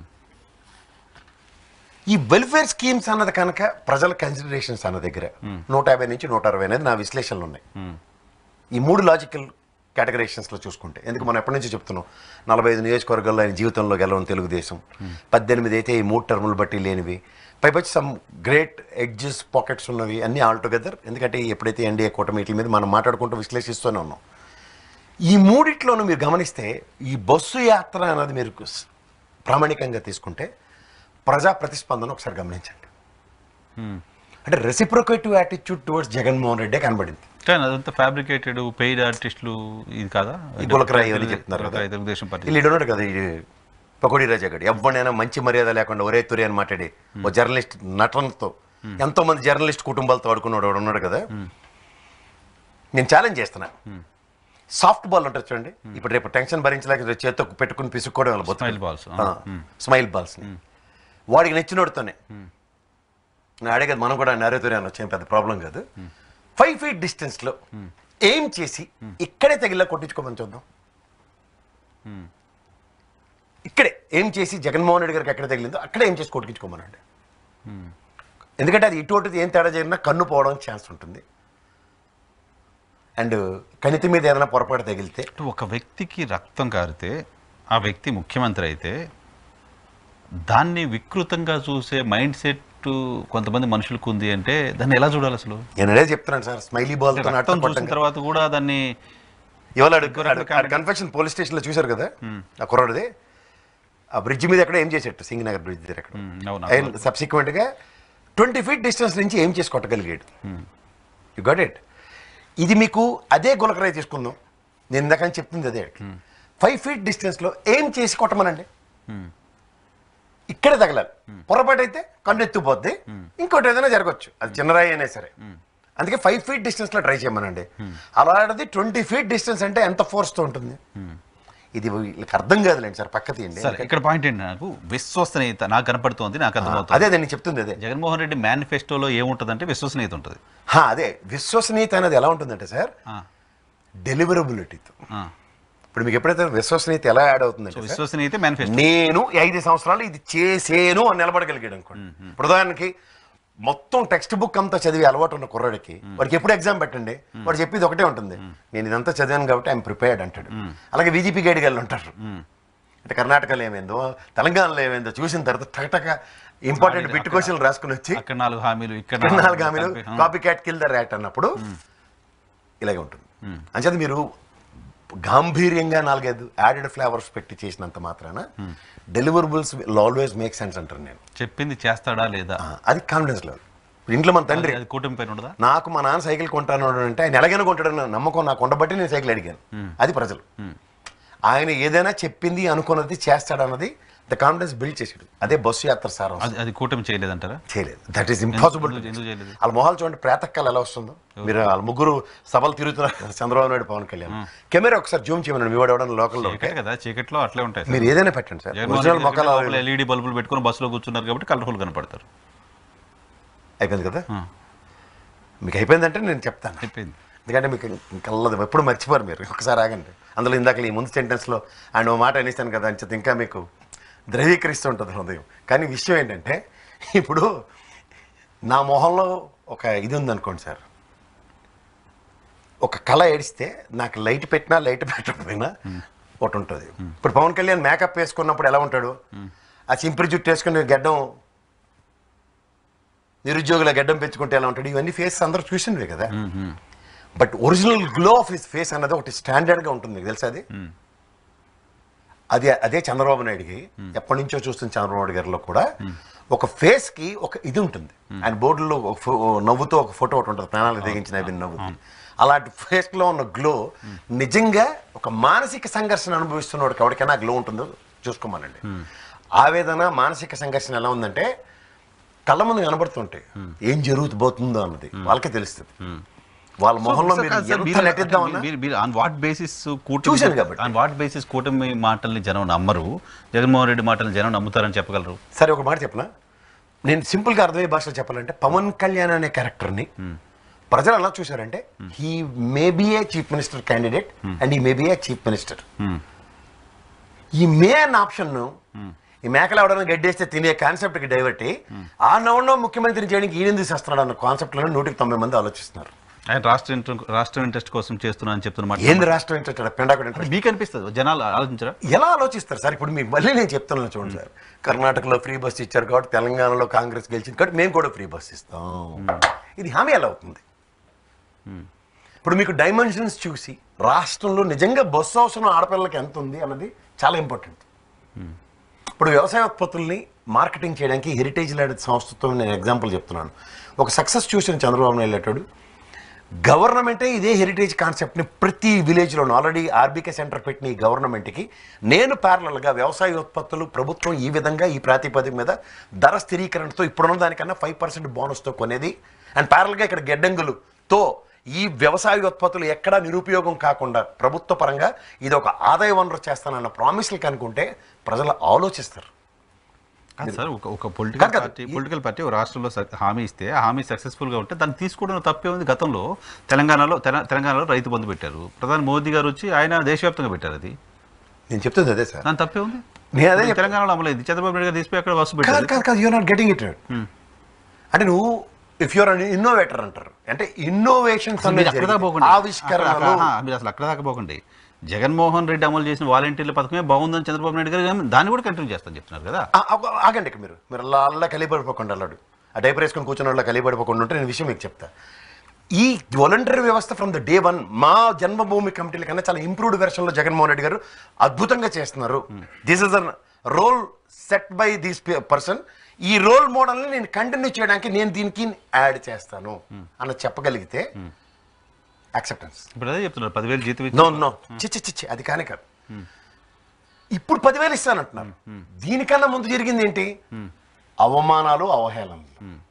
ఈ వెల్ఫేర్ స్కీమ్స్ అన్నది కనుక ప్రజల కన్సిడరేషన్స్ అన్న దగ్గర నూట యాభై నుంచి నూట అరవై అనేది నా విశ్లేషణలు ఉన్నాయి ఈ మూడు లాజికల్ కేటగరేషన్స్లో చూసుకుంటే ఎందుకు మనం ఎప్పటి నుంచి చెప్తున్నాం నలభై ఐదు నియోజకవర్గాల్లో ఆయన జీవితంలో గెలవని తెలుగుదేశం పద్దెనిమిది అయితే ఈ మూడు టర్ములు బట్టి లేనివి పైపచ్చి సమ్ గ్రేట్ ఎడ్జెస్ పాకెట్స్ ఉన్నవి అన్నీ ఆల్ టుగెదర్ ఎందుకంటే ఎప్పుడైతే ఎన్డీఏ కూటమి వీటి మీద మనం మాట్లాడుకుంటూ విశ్లేషిస్తూనే ఉన్నాం ఈ మూడిట్లోనూ మీరు గమనిస్తే ఈ బస్సు యాత్ర అన్నది మీరు స్- ప్రామాణికంగా తీసుకుంటే ప్రజా ప్రతిస్పందన ఒకసారి గమనించండి అంటే రెసిప్రొకేటివ్ యాటిట్యూడ్ టువర్డ్స్ జగన్మోహన్ రెడ్డే కనబడింది కానీ అదంతా ఫ్యాబ్రికేటెడ్ పెయిడ్ ఆర్టిస్టులు ఇది కాదా ఈ గులకరాయి అని చెప్తున్నారు కదా. గులకరాయి తెలుగుదేశం పార్టీ వీళ్ళు ఉన్నాడు కదా ఈ పకోడీ రాజా గడు ఎవరినైనా మంచి మర్యాద లేకుండా ఒరే తురి అని మాట్లాడి ఓ జర్నలిస్ట్ నటనతో ఎంతో మంది జర్నలిస్ట్ కుటుంబాలతో ఆడుకున్నాడు వాడు ఉన్నాడు కదా నేను ఛాలెంజ్ చేస్తున్నా సాఫ్ట్ బాల్ ఉంటుంది చూడండి ఇప్పుడు రేపు టెన్షన్ భరించలేక రేపు చేత్తో పెట్టుకుని పిసుక్కోవడం వాళ్ళ బతుకు. Smile balls, ఆ, స్మైల్ బాల్స్ వాడికి నచ్చినోడుతోనే నేను అడిగేది మనం కూడా నరేతురి అని వచ్చేం పెద్ద ప్రాబ్లం కాదు ఫైవ్ ఫీట్ డిస్టెన్స్లో ఏం చేసి ఇక్కడే తగిలా కొట్టించుకోమని చూద్దాం ఇక్కడే ఏం చేసి జగన్మోహన్ రెడ్డి గారికి ఎక్కడ తగిలిందో అక్కడే ఏం చేసి కొట్టించుకోమనండి ఎందుకంటే అది ఇటు అటు ఏం తేడా జరిగినా కన్ను పోవడం ఛాన్స్ ఉంటుంది అండ్ కణితి మీద ఏదైనా పొరపాటు తగిలితే అంటే ఒక వ్యక్తికి రక్తం కారితే ఆ వ్యక్తి ముఖ్యమంత్రి అయితే దాన్ని వికృతంగా చూసే మైండ్ సెట్ కొంతమంది మనుషులకు ఉంది అంటే దాన్ని ఎలా చూడాలి అసలు నేను అదే చెప్తున్నాను సార్ స్మైలీ బాల్ రక్తం చూసిన తర్వాత కూడా దాన్ని ఇవాళ ఇంకో రకం కన్ఫెక్షన్ పోలీస్ స్టేషన్లో చూశారు కదా ఆ కుర్రాడిది ఆ బ్రిడ్జ్ మీద ఎక్కడ ఏం చేసేట్టు సింగనగర్ బ్రిడ్జ్ దగ్గర ఎక్కడ మ్మ్, అవును, అండ్ సబ్సిక్వెంట్గా ట్వంటీ ఫీట్ డిస్టెన్స్ నుంచి ఏం చేసి కొట్టగలిగాడు యు గట్ ఇట్ ఇది మీకు అదే గులకరాయి తీసుకుందాం నేను ఇందాక చెప్తుంది అదే ఫైవ్ ఫీట్ డిస్టెన్స్లో ఏం చేసి కొట్టమనండి ఇక్కడే తగలాలి పొరపాటు అయితే కన్ను ఎత్తుపోద్ది ఇంకోటి ఏదైనా జరగచ్చు అది చిన్నరాయి అయినా సరే అందుకే ఫైవ్ ఫీట్ డిస్టెన్స్లో ట్రై చేయమనండి అలాంటిది ట్వంటీ ఫీట్ డిస్టెన్స్ అంటే ఎంత ఫోర్స్తో ఉంటుంది ఇది వీళ్ళకి అర్థం కాదులేండి సార్ పక్క తీయండి సరే ఇక్కడ పాయింట్ ఏంటి నాకు విశ్వసనీయత నాకు కనపడుతోంది నాకు అర్థమవుతుంది అదే నేను చెప్తుంది అదే జగన్మోహన్ రెడ్డి మేనిఫెస్టోలో ఏముంటుందంటే విశ్వసనీయత ఉంటుంది హా, అదే విశ్వసనీయత అనేది ఎలా ఉంటుందంటే సార్ ఆ, డెలివరబిలిటీతో ఆ. ఇప్పుడు మీకు ఎప్పుడైతే విశ్వసనీయత ఎలా యాడ్ అవుతుందంటే సార్, విశ్వసనీయత మేనిఫెస్టో నేను ఈ ఐదు సంవత్సరాలు ఇది చేసేను అని నిలబడగలిగాడు అనుకోండి ఇప్పుడు ఉదాహరణకి మొత్తం టెక్స్ట్ బుక్ అంతా చదివి అలవాటు ఉన్న కుర్రాడికి వాడికి ఎప్పుడు ఎగ్జామ్ పెట్టండి వాడు చెప్పేది ఒకటే ఉంటుంది నేను ఇదంతా చదివాను కాబట్టి ఐఎమ్ ప్రిపేర్డ్ అంటాడు అలాగే బీజేపీ గైడ్ గళ్ళు ఉంటారు అంటే కర్ణాటకలో ఏమైందో తెలంగాణలో ఏమైందో చూసిన తర్వాత టకటక ఇంపార్టెంట్ బిట్ క్వశ్చన్లు రాసుకుని వచ్చి అక్కడ నాలుగు హామీలు ఇక్కడ ఇక్కడ నాలుగు హామీలు కలిపి, ఆ. Copy cat kill the rat అన్నప్పుడు ఇలాగే ఉంటుంది అంచేది మీరు గాంభీర్యంగా నాలుగైదు యాడెడ్ ఫ్లేవర్స్ పెట్టి చేసినంత మాత్రాన డెలివరబుల్స్ ఆల్వేస్ మేక్ సెన్స్ అంటారు నేను చెప్పింది చేస్తాడా లేదా ఆ, అది కాన్ఫిడెన్స్ లెవెల్ ఇంట్లో మన తండ్రి అది కూటమి పైన ఉండదా నాకు మా నాన్న సైకిల్ కొంటాను అంటే ఆయన ఎలాగైనా కొంటాడన్న నమ్మకం నాకు ఉండబట్టి నేను సైకిల్ అడిగాను అది ప్రజలు ఆయన ఏదైనా చెప్పింది అనుకున్నది చేస్తాడన్నది ద కాన్ఫిడెన్స్ బిల్డ్ చేసాడు అదే బస్సు యాత్ర సారం అది అది కూటమి చేయలేదంటారా చేయలేదు దట్ ఈస్ ఇంపాసిబుల్ ఎందుకు- ఎందుకు చేయలేదు? వాళ్ళ మొహాలు చూడండి ప్రేతక్కలు ఎలా వస్తుందో మీరు వాళ్ళ ముగ్గురు సభలు తిరుగుతున్నారు కదా, చంద్రబాబు నాయుడు పవన్ కళ్యాణ్ కెమెరా ఒకసారి జూమ్ చేయమని మీ వాడు ఎవడన్నా లోకల్లో ఉంటే చీకటి కదా చీకట్లో అట్లే ఉంటాయి సార్. మీరు ఏదైనా పెట్టండి సార్ జగన్మోహన్ ఒరిజినల్ రెడ్డి గారు మొక్కలు లోపల ఎల్ఈడి బల్బులు పెట్టుకుని బస్సులో కూర్చున్నారు కాబట్టి కలర్ఫుల్ కనపడతారు అయిపోయింది కదా ఆ, మీకు అయిపోయిందంటే నేను చెప్తాను చెప్పింది ఎందుకంటే మీకు ఇంకల్లదు ఎప్పుడు మర్చిపోరు మీరు ఒకసారి ఆగండి అందులో ఇందాక ఈ ముందు సెంటెన్స్లో ఆయన ఓ మాట అనేస్తాను కదా అని చెప్పి ఇంకా మీకు ద్రవీకరిస్తూ ఉంటుంది హృదయం కానీ విషయం ఏంటంటే ఇప్పుడు నా మొహంలో ఒక ఇది ఉందనుకోండి సార్ ఒక కళ ఏడిస్తే నాకు లైట్ పెట్టినా లైట్ పెట్టకపోయినా ఒకటి ఉంటుంది ఇప్పుడు పవన్ కళ్యాణ్ మేకప్ వేసుకున్నప్పుడు ఎలా ఉంటాడు ఆ చింపిరి జుట్టు వేసుకుని గడ్డం నిరుద్యోగుల గడ్డం పెంచుకుంటే ఎలా ఉంటాడు ఇవన్నీ ఫేస్ అందరూ చూసినవే కదా but original glow of his face అన్నది ఒకటి స్టాండర్డ్ గా ఉంటుంది మీకు తెలుసా అది అది అదే చంద్రబాబు నాయుడుకి ఎప్పటి నుంచో చూస్తున్న చంద్రబాబు నాయుడు గారిలో కూడా ఒక ఫేస్ కి ఒక ఇది ఉంటుంది ఆయన బోర్డులో ఒక ఫో- నవ్వుతో ఒక ఫోటో ఒకటి ఉంటుంది ప్రాణాలు తెగించిన అవి నవ్వు అలాంటి ఫేస్ లో ఉన్న గ్లో నిజంగా ఒక మానసిక సంఘర్షణ అనుభవిస్తున్నవాడికి ఎవరికైనా గ్లో ఉంటుందో చూసుకోమనండి ఆవేదన మానసిక సంఘర్షణ ఎలా ఉందంటే కళ్ళ ముందు కనబడుతుంటాయి ఏం జరుగుతుపోతుందో అన్నది వాళ్ళకే తెలుస్తుంది వాళ్ళ మొహంలో మీరు ఎంత నటిద్దామన్నా ఆన్ వాట్ బేసిస్ చూశాను కాబట్టి. ఆన్ వాట్ బేసిస్ కూటమి మాటల్ని జనం నమ్మరు జగన్మోహన్ రెడ్డి మాటల్ని జనం నమ్ముతారని చెప్పగలరు సరే ఒక మాట చెప్పనా నేను సింపుల్గా అర్థమయ్యే భాషలో చెప్పాలంటే పవన్ కళ్యాణ్ అనే క్యారెక్టర్ని ప్రజలు ఎలా చూశారంటే he may be a chief minister candidate and he may be a chief minister he may అన్న ఆప్షన్ ఈ మేకలు ఎవడన్నా గడ్డేస్తే తినే కాన్సెప్ట్కి డైవర్ట్ అయ్యి ఆ నవ్వులో ముఖ్యమంత్రిని చేయడానికి ఈయన తీసేస్తున్నాడు అన్న కాన్సెప్ట్లో నూటికి తొంభై మంది ఆలోచిస్తున్నారు ఆయన రాష్ట్ర ఇంట్రె- రాష్ట్ర ఇంట్రెస్ట్ కోసం చేస్తున్నా అని చెప్తున్న మాట ఏంది రాష్ట్రం ఏంటంటే పెండాకుడు ఇంట్రెస్ట్ మీకు అనిపిస్తుంది జనాలు ఆలోచించరా ఎలా ఆలోచిస్తారు సార్ ఇప్పుడు మీకు మళ్ళీ నేను చెప్తున్నాను చూడండి సార్ కర్ణాటకలో ఫ్రీ బస్ ఇచ్చారు కాబట్టి తెలంగాణలో కాంగ్రెస్ గెలిచింది కాబట్టి మేము కూడా ఫ్రీ బస్ ఇస్తాం ఇది హామీ ఎలా అవుతుంది ఇప్పుడు మీకు డైమెన్షన్స్ చూసి రాష్ట్రంలో నిజంగా బస్సు అవసరం ఆడపిల్లలకి ఎంత ఉంది అన్నది చాలా ఇంపార్టెంట్ ఇప్పుడు వ్యవసాయ ఉత్పత్తుల్ని మార్కెటింగ్ చేయడానికి హెరిటేజ్ లాంటి సంస్థతో నేను ఎగ్జాంపుల్ చెప్తున్నాను ఒక సక్సెస్ చూసిన చంద్రబాబు నాయుడు వెళ్ళేటాడు గవర్నమెంటే ఇదే హెరిటేజ్ కాన్సెప్ట్ని ప్రతి విలేజ్లోనూ ఆల్రెడీ ఆర్బీకే సెంటర్ పెట్టిన ఈ గవర్నమెంట్కి నేను ప్యారలల్గా వ్యవసాయ ఉత్పత్తులు ప్రభుత్వం ఈ విధంగా ఈ ప్రాతిపదిక మీద ధర స్థిరీకరణతో ఇప్పుడున్న దానికన్నా ఫైవ్ పర్సెంట్ బోనస్తో కొనేది అండ్ ప్యారల్గా ఇక్కడ గెడ్డంగులుతో ఈ వ్యవసాయ ఉత్పత్తులు ఎక్కడా నిరుపయోగం కాకుండా ప్రభుత్వ పరంగా ఇది ఒక ఆదాయ వనరు చేస్తానన్న ప్రామిస్లు కనుకుంటే ప్రజలు ఆలోచిస్తారు కాదు సార్ ఒక ఒక పొలిటికల్ కాదు, కాదు. పార్టీ పొలిటికల్ పార్టీ ఒక రాష్ట్రంలో స- హామీ ఇస్తే ఆ హామీ సక్సెస్ఫుల్గా ఉంటే దాన్ని తీసుకోవడం తప్పే ఉంది గతంలో తెలంగాణలో తెల- తెలంగాణలో రైతు బంధు పెట్టారు ప్రధాని మోదీ గారు వచ్చి ఆయన దేశవ్యాప్తంగా పెట్టారు అది నేను చెప్తుంది అదే సార్ దాని తప్పే ఉంది నేను అదే ఇప్పుడు తెలంగాణలో అమలేదు చంద్రబాబు నాయుడు గారు తీసిపోయి అక్కడ వస్తు కాదు పెట్టారు కాదు కాదు యూఆర్ నాట్ గెటింగ్ ఇట్ అంటే నువ్వు ఇఫ్ యూఆర్ అన్ ఇన్నోవేటర్ అంటారు అంటే ఇన్నోవేషన్స్ అసలు మీరు అక్కడ దాకా పోకండి ఆవిష్కరణలు అక్కడ- ఆ, మీరు అసలు అక్కడ దాకా పోకండి జగన్మోహన్ రెడ్డి అమలు చేసిన వాలంటీర్ల పథకమే బాగుందని చంద్రబాబు నాయుడు గారు ఏం- దాన్ని కూడా కంటిన్యూ చేస్తాను చెప్తున్నారు కదా ఆ, ఆ, ఆగండి ఇక మీరు మీరు అలా అలా కలిపడిపోకుండా అల్లాడు ఆ డైపర్ వేసుకొని కూర్చున్న వాళ్ళ కలిపడిపోకుండా ఉంటే నేను విషయం మీకు చెప్తా ఈ వాలంటరీ వ్యవస్థ ఫ్రమ్ ద డే వన్ మా జన్మభూమి కమిటీల కన్నా చాలా ఇంప్రూవ్డ్ వెర్షన్లో జగన్మోహన్ రెడ్డి గారు అద్భుతంగా చేస్తున్నారు this is an role set by this person ఈ రోల్ మోడల్ని నేను కంటిన్యూ చేయడానికి నేను దీనికి యాడ్ చేస్తాను అన్న చెప్పగలిగితే యాక్సెప్టెన్స్ ఇప్పుడు అదే చెప్తున్నారు పదివేలు జీతం ఇచ్చి నో నో చిచ్చి చిచ్చి అది కానే కాదు ఇప్పుడు పదివేలు ఇస్తానంటున్నారు దీనికన్నా ముందు జరిగింది ఏంటి అవమానాలు అవహేళనలు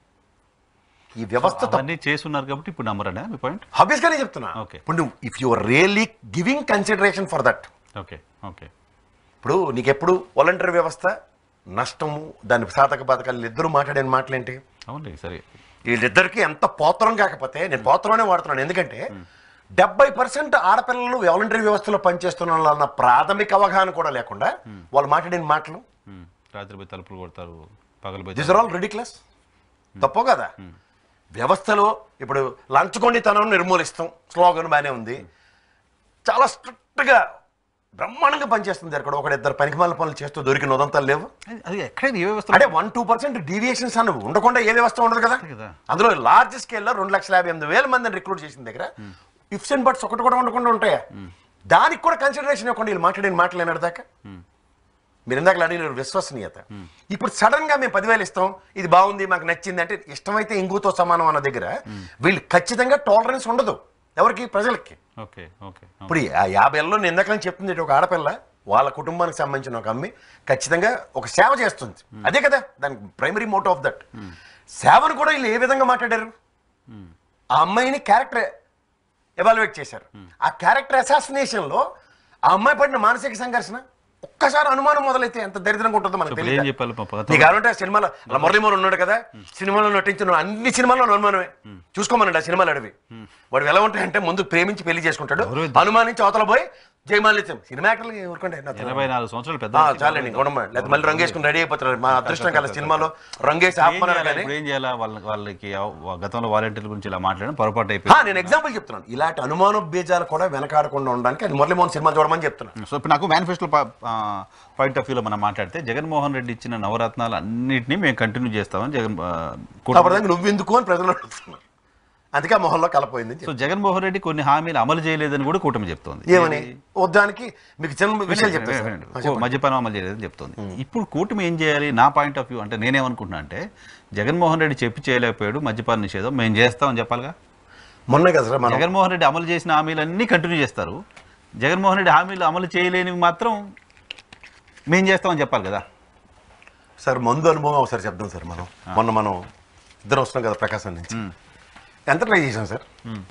ఈ వ్యవస్థ అవన్నీ చేస్తున్నారు కాబట్టి ఇప్పుడు నమ్మరనే మీ పాయింట్ హాబీస్ గానే చెప్తున్నా Okay. ఇప్పుడు నువ్వు if you are really giving consideration for that okay okay ఇప్పుడు నీకెప్పుడు వాలంటరీ వ్యవస్థ నష్టము దాని సాధక బాధకాలు ఇద్దరు మాట్లాడిన మాటలేంటి అవునండి సరే వీళ్ళిద్దరికి ఎంత పోత్రం కాకపోతే నేను పోత్రమే వాడుతున్నాను ఎందుకంటే డెబ్బై పర్సెంట్ ఆడపిల్లలు వాలంటరీ వ్యవస్థలో పనిచేస్తున్న వాళ్ళన్న ప్రాథమిక అవగాహన కూడా లేకుండా వాళ్ళు మాట్లాడిన మాటలు ఉమ్, రాత్రి పోయి తలుపులు కొడతారు పగలు పోయి దిస్ ఆర్ ఆల్ రెడిక్లస్ తప్పో కదా వ్యవస్థలో ఇప్పుడు లంచగొండితనం నిర్మూలిస్తాం స్లోగన్ బాగానే ఉంది చాలా స్ట్రిక్ట్గా బ్రహ్మాండంగా పనిచేస్తుంది అక్కడ ఒకటి ఇద్దరు పనికిమాల పనులు చేస్తూ దొరికిన ఉదంతాలు లేవు అది- అది ఎక్కడ ఏ వ్యవస్థ అంటే వన్ టూ పర్సెంట్ డీవియేషన్స్ అన్న ఉండకుండా ఏ వ్యవస్థ ఉండదు కదా కదా. అందులో లార్జ్ స్కేల్లో రెండు లక్షల యాభై ఎనిమిది వేల మందిని రిక్రూట్ చేసిన దగ్గర ఇఫ్స్ అండ్ బట్స్ ఒకటి కూడా ఉండకుండా ఉంటాయా దానికి కూడా కన్సిడరేషన్ ఇవ్వకుండా వీళ్ళు మాట్లాడిన మాటలు ఏనాడు దాకా మీరు ఇందాక అడిగిన విశ్వసనీయత ఇప్పుడు సడన్ గా మేము పదివేలు ఇస్తాం ఇది బాగుంది మాకు నచ్చింది అంటే ఇష్టమైతే ఇంగుతో సమానం అన్న దగ్గర వీళ్ళు ఖచ్చితంగా టాలరెన్స్ ఉండదు ఎవరికి ప్రజలకి ఓకే ఓకే ఇప్పుడు ఆ యాభైలో నేను ఇందాక నుంచి చెప్తుంది ఏంటి, ఒక ఆడపిల్ల వాళ్ళ కుటుంబానికి సంబంధించిన ఒక అమ్మి ఖచ్చితంగా ఒక సేవ చేస్తుంది అదే కదా దానికి ప్రైమరీ మోటివ్ ఆఫ్ దట్ సేవను కూడా వీళ్ళు ఏ విధంగా మాట్లాడారు ఆ అమ్మాయిని క్యారెక్టర్ ఎవాల్యుయేట్ చేశారు ఆ క్యారెక్టర్ అసాసినేషన్ లో ఆ అమ్మాయి పడిన మానసిక సంఘర్షణ ఒక్కసారి అనుమానం మొదలైతే ఎంత దరిద్రంగా ఉంటుందో మనకు ఇప్పుడు ఏం తెలియదు చెప్పాలి పాప? నీకు కావాలంటే ఆ సినిమాలో అలా మురళీమోహన్ ఉన్నాడు కదా సినిమాలో నటించిన అన్ని సినిమాల్లో అనుమానమే చూసుకోమనండి ఆ సినిమాలు అడివి వాడు ఎలా ఉంటాయంటే ముందు ప్రేమించి పెళ్లి చేసుకుంటాడు ఎవరు ఇద్దరు? అనుమానించి అవతల పోయి జయమాలిత్యం సినిమా యాక్టర్లు ఊరుకోండి నాతో. ఎనభై నాలుగు సంవత్సరాలు పెద్ద ఆ, చాలండి గుణమ్మ లేదా మళ్ళీ రంగేసుకుని రెడీ అయిపోతున్నారు మా అదృష్టం కల సినిమాలో రంగేసి ఏం ఆపమన్నారు చేయాలి? కానీ ఇప్పుడు ఏం చేయాలా వాళ్ళ వాళ్ళకి ఆ- గతంలో వాలంటీర్ల గురించి ఇలా మాట్లాడడం పొరపాటు ఆ, అయిపోయింది నేను ఎగ్జాంపుల్ చెప్తున్నాను ఇలాంటి అనుమాన బీజాలు కూడా వెనకాడకుండా ఉండడానికి అది మురళీమోహన్ సినిమా చూడమని చెప్తున్నాను సో ఇప్పుడు నాకు మేనిఫెస్టో పాయింట్ ఆఫ్ వ్యూలో మనం మాట్లాడితే జగన్మోహన్ రెడ్డి ఇచ్చిన నవరత్నాలు అన్నింటినీ మేము కంటిన్యూ చేస్తామని జగన్ ఆ, కూటమి- అప్పటిదాకా నువ్వు ఎందుకు అని ప్రజలు అడుగుతున్నారు అందుకే ఆ మొహంలో కలపోయింది సో జగన్మోహన్ రెడ్డి కొన్ని హామీలు అమలు చేయలేదని కూడా కూటమి చెప్తోంది ఏమని వద్దానికి మీకు చిన్న విషయాలు చెప్తాను సార్. వినండి, ఆ, వినండి. చెప్పండి. మద్యపానం అమలు చేయలేదని చెప్తోంది ఇప్పుడు కూటమి ఏం చేయాలి నా పాయింట్ ఆఫ్ వ్యూ అంటే నేనేమనుకుంటున్నా అంటే జగన్మోహన్ రెడ్డి చెప్పి చేయలేకపోయాడు మద్యపాన నిషేధం మేము చేస్తామని చెప్పాలిగా మొన్న కదా సార్ మనం జగన్మోహన్ రెడ్డి అమలు చేసిన హామీలన్నీ కంటిన్యూ చేస్తారు జగన్మోహన్ రెడ్డి హామీలు అమలు చేయలేనివి మాత్రం మేము చేస్తామని చెప్పాలి కదా సార్ మందు అనుభవం ఒకసారి చెప్దాం సార్ మనం మొన్న మనం ఇద్దరు వస్తున్నాం కదా ప్రకాశం నుంచి ఎంత ట్రై చేసాం సార్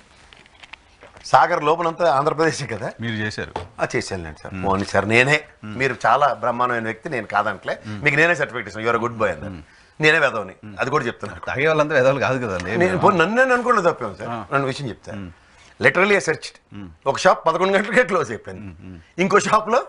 సాగర్ లోపలంతా ఆంధ్రప్రదేశ్ కదా మీరు చేశారు ఆ చేశానులేండి సార్ మోని సార్ నేనే మీరు చాలా బ్రహ్మాండమైన వ్యక్తి నేను కాదంటలే మీకు నేనే సర్టిఫికేట్ ఇస్తాను యువర్ గుడ్ బాయ్ అన్నారు నేనే వేదవని అది కూడా చెప్తున్నాను తాగే వాళ్ళంతా ఎదవాలి కాదు కదా నేను పోనీ నన్ను నేను అనుకున్న తప్పాను సార్ నన్ను విషయం చెప్తాను లిటరలీ సెర్చ్ ఒక షాప్ పదకొండు గంటలకే క్లోజ్ అయిపోయింది ఇంకో షాప్లో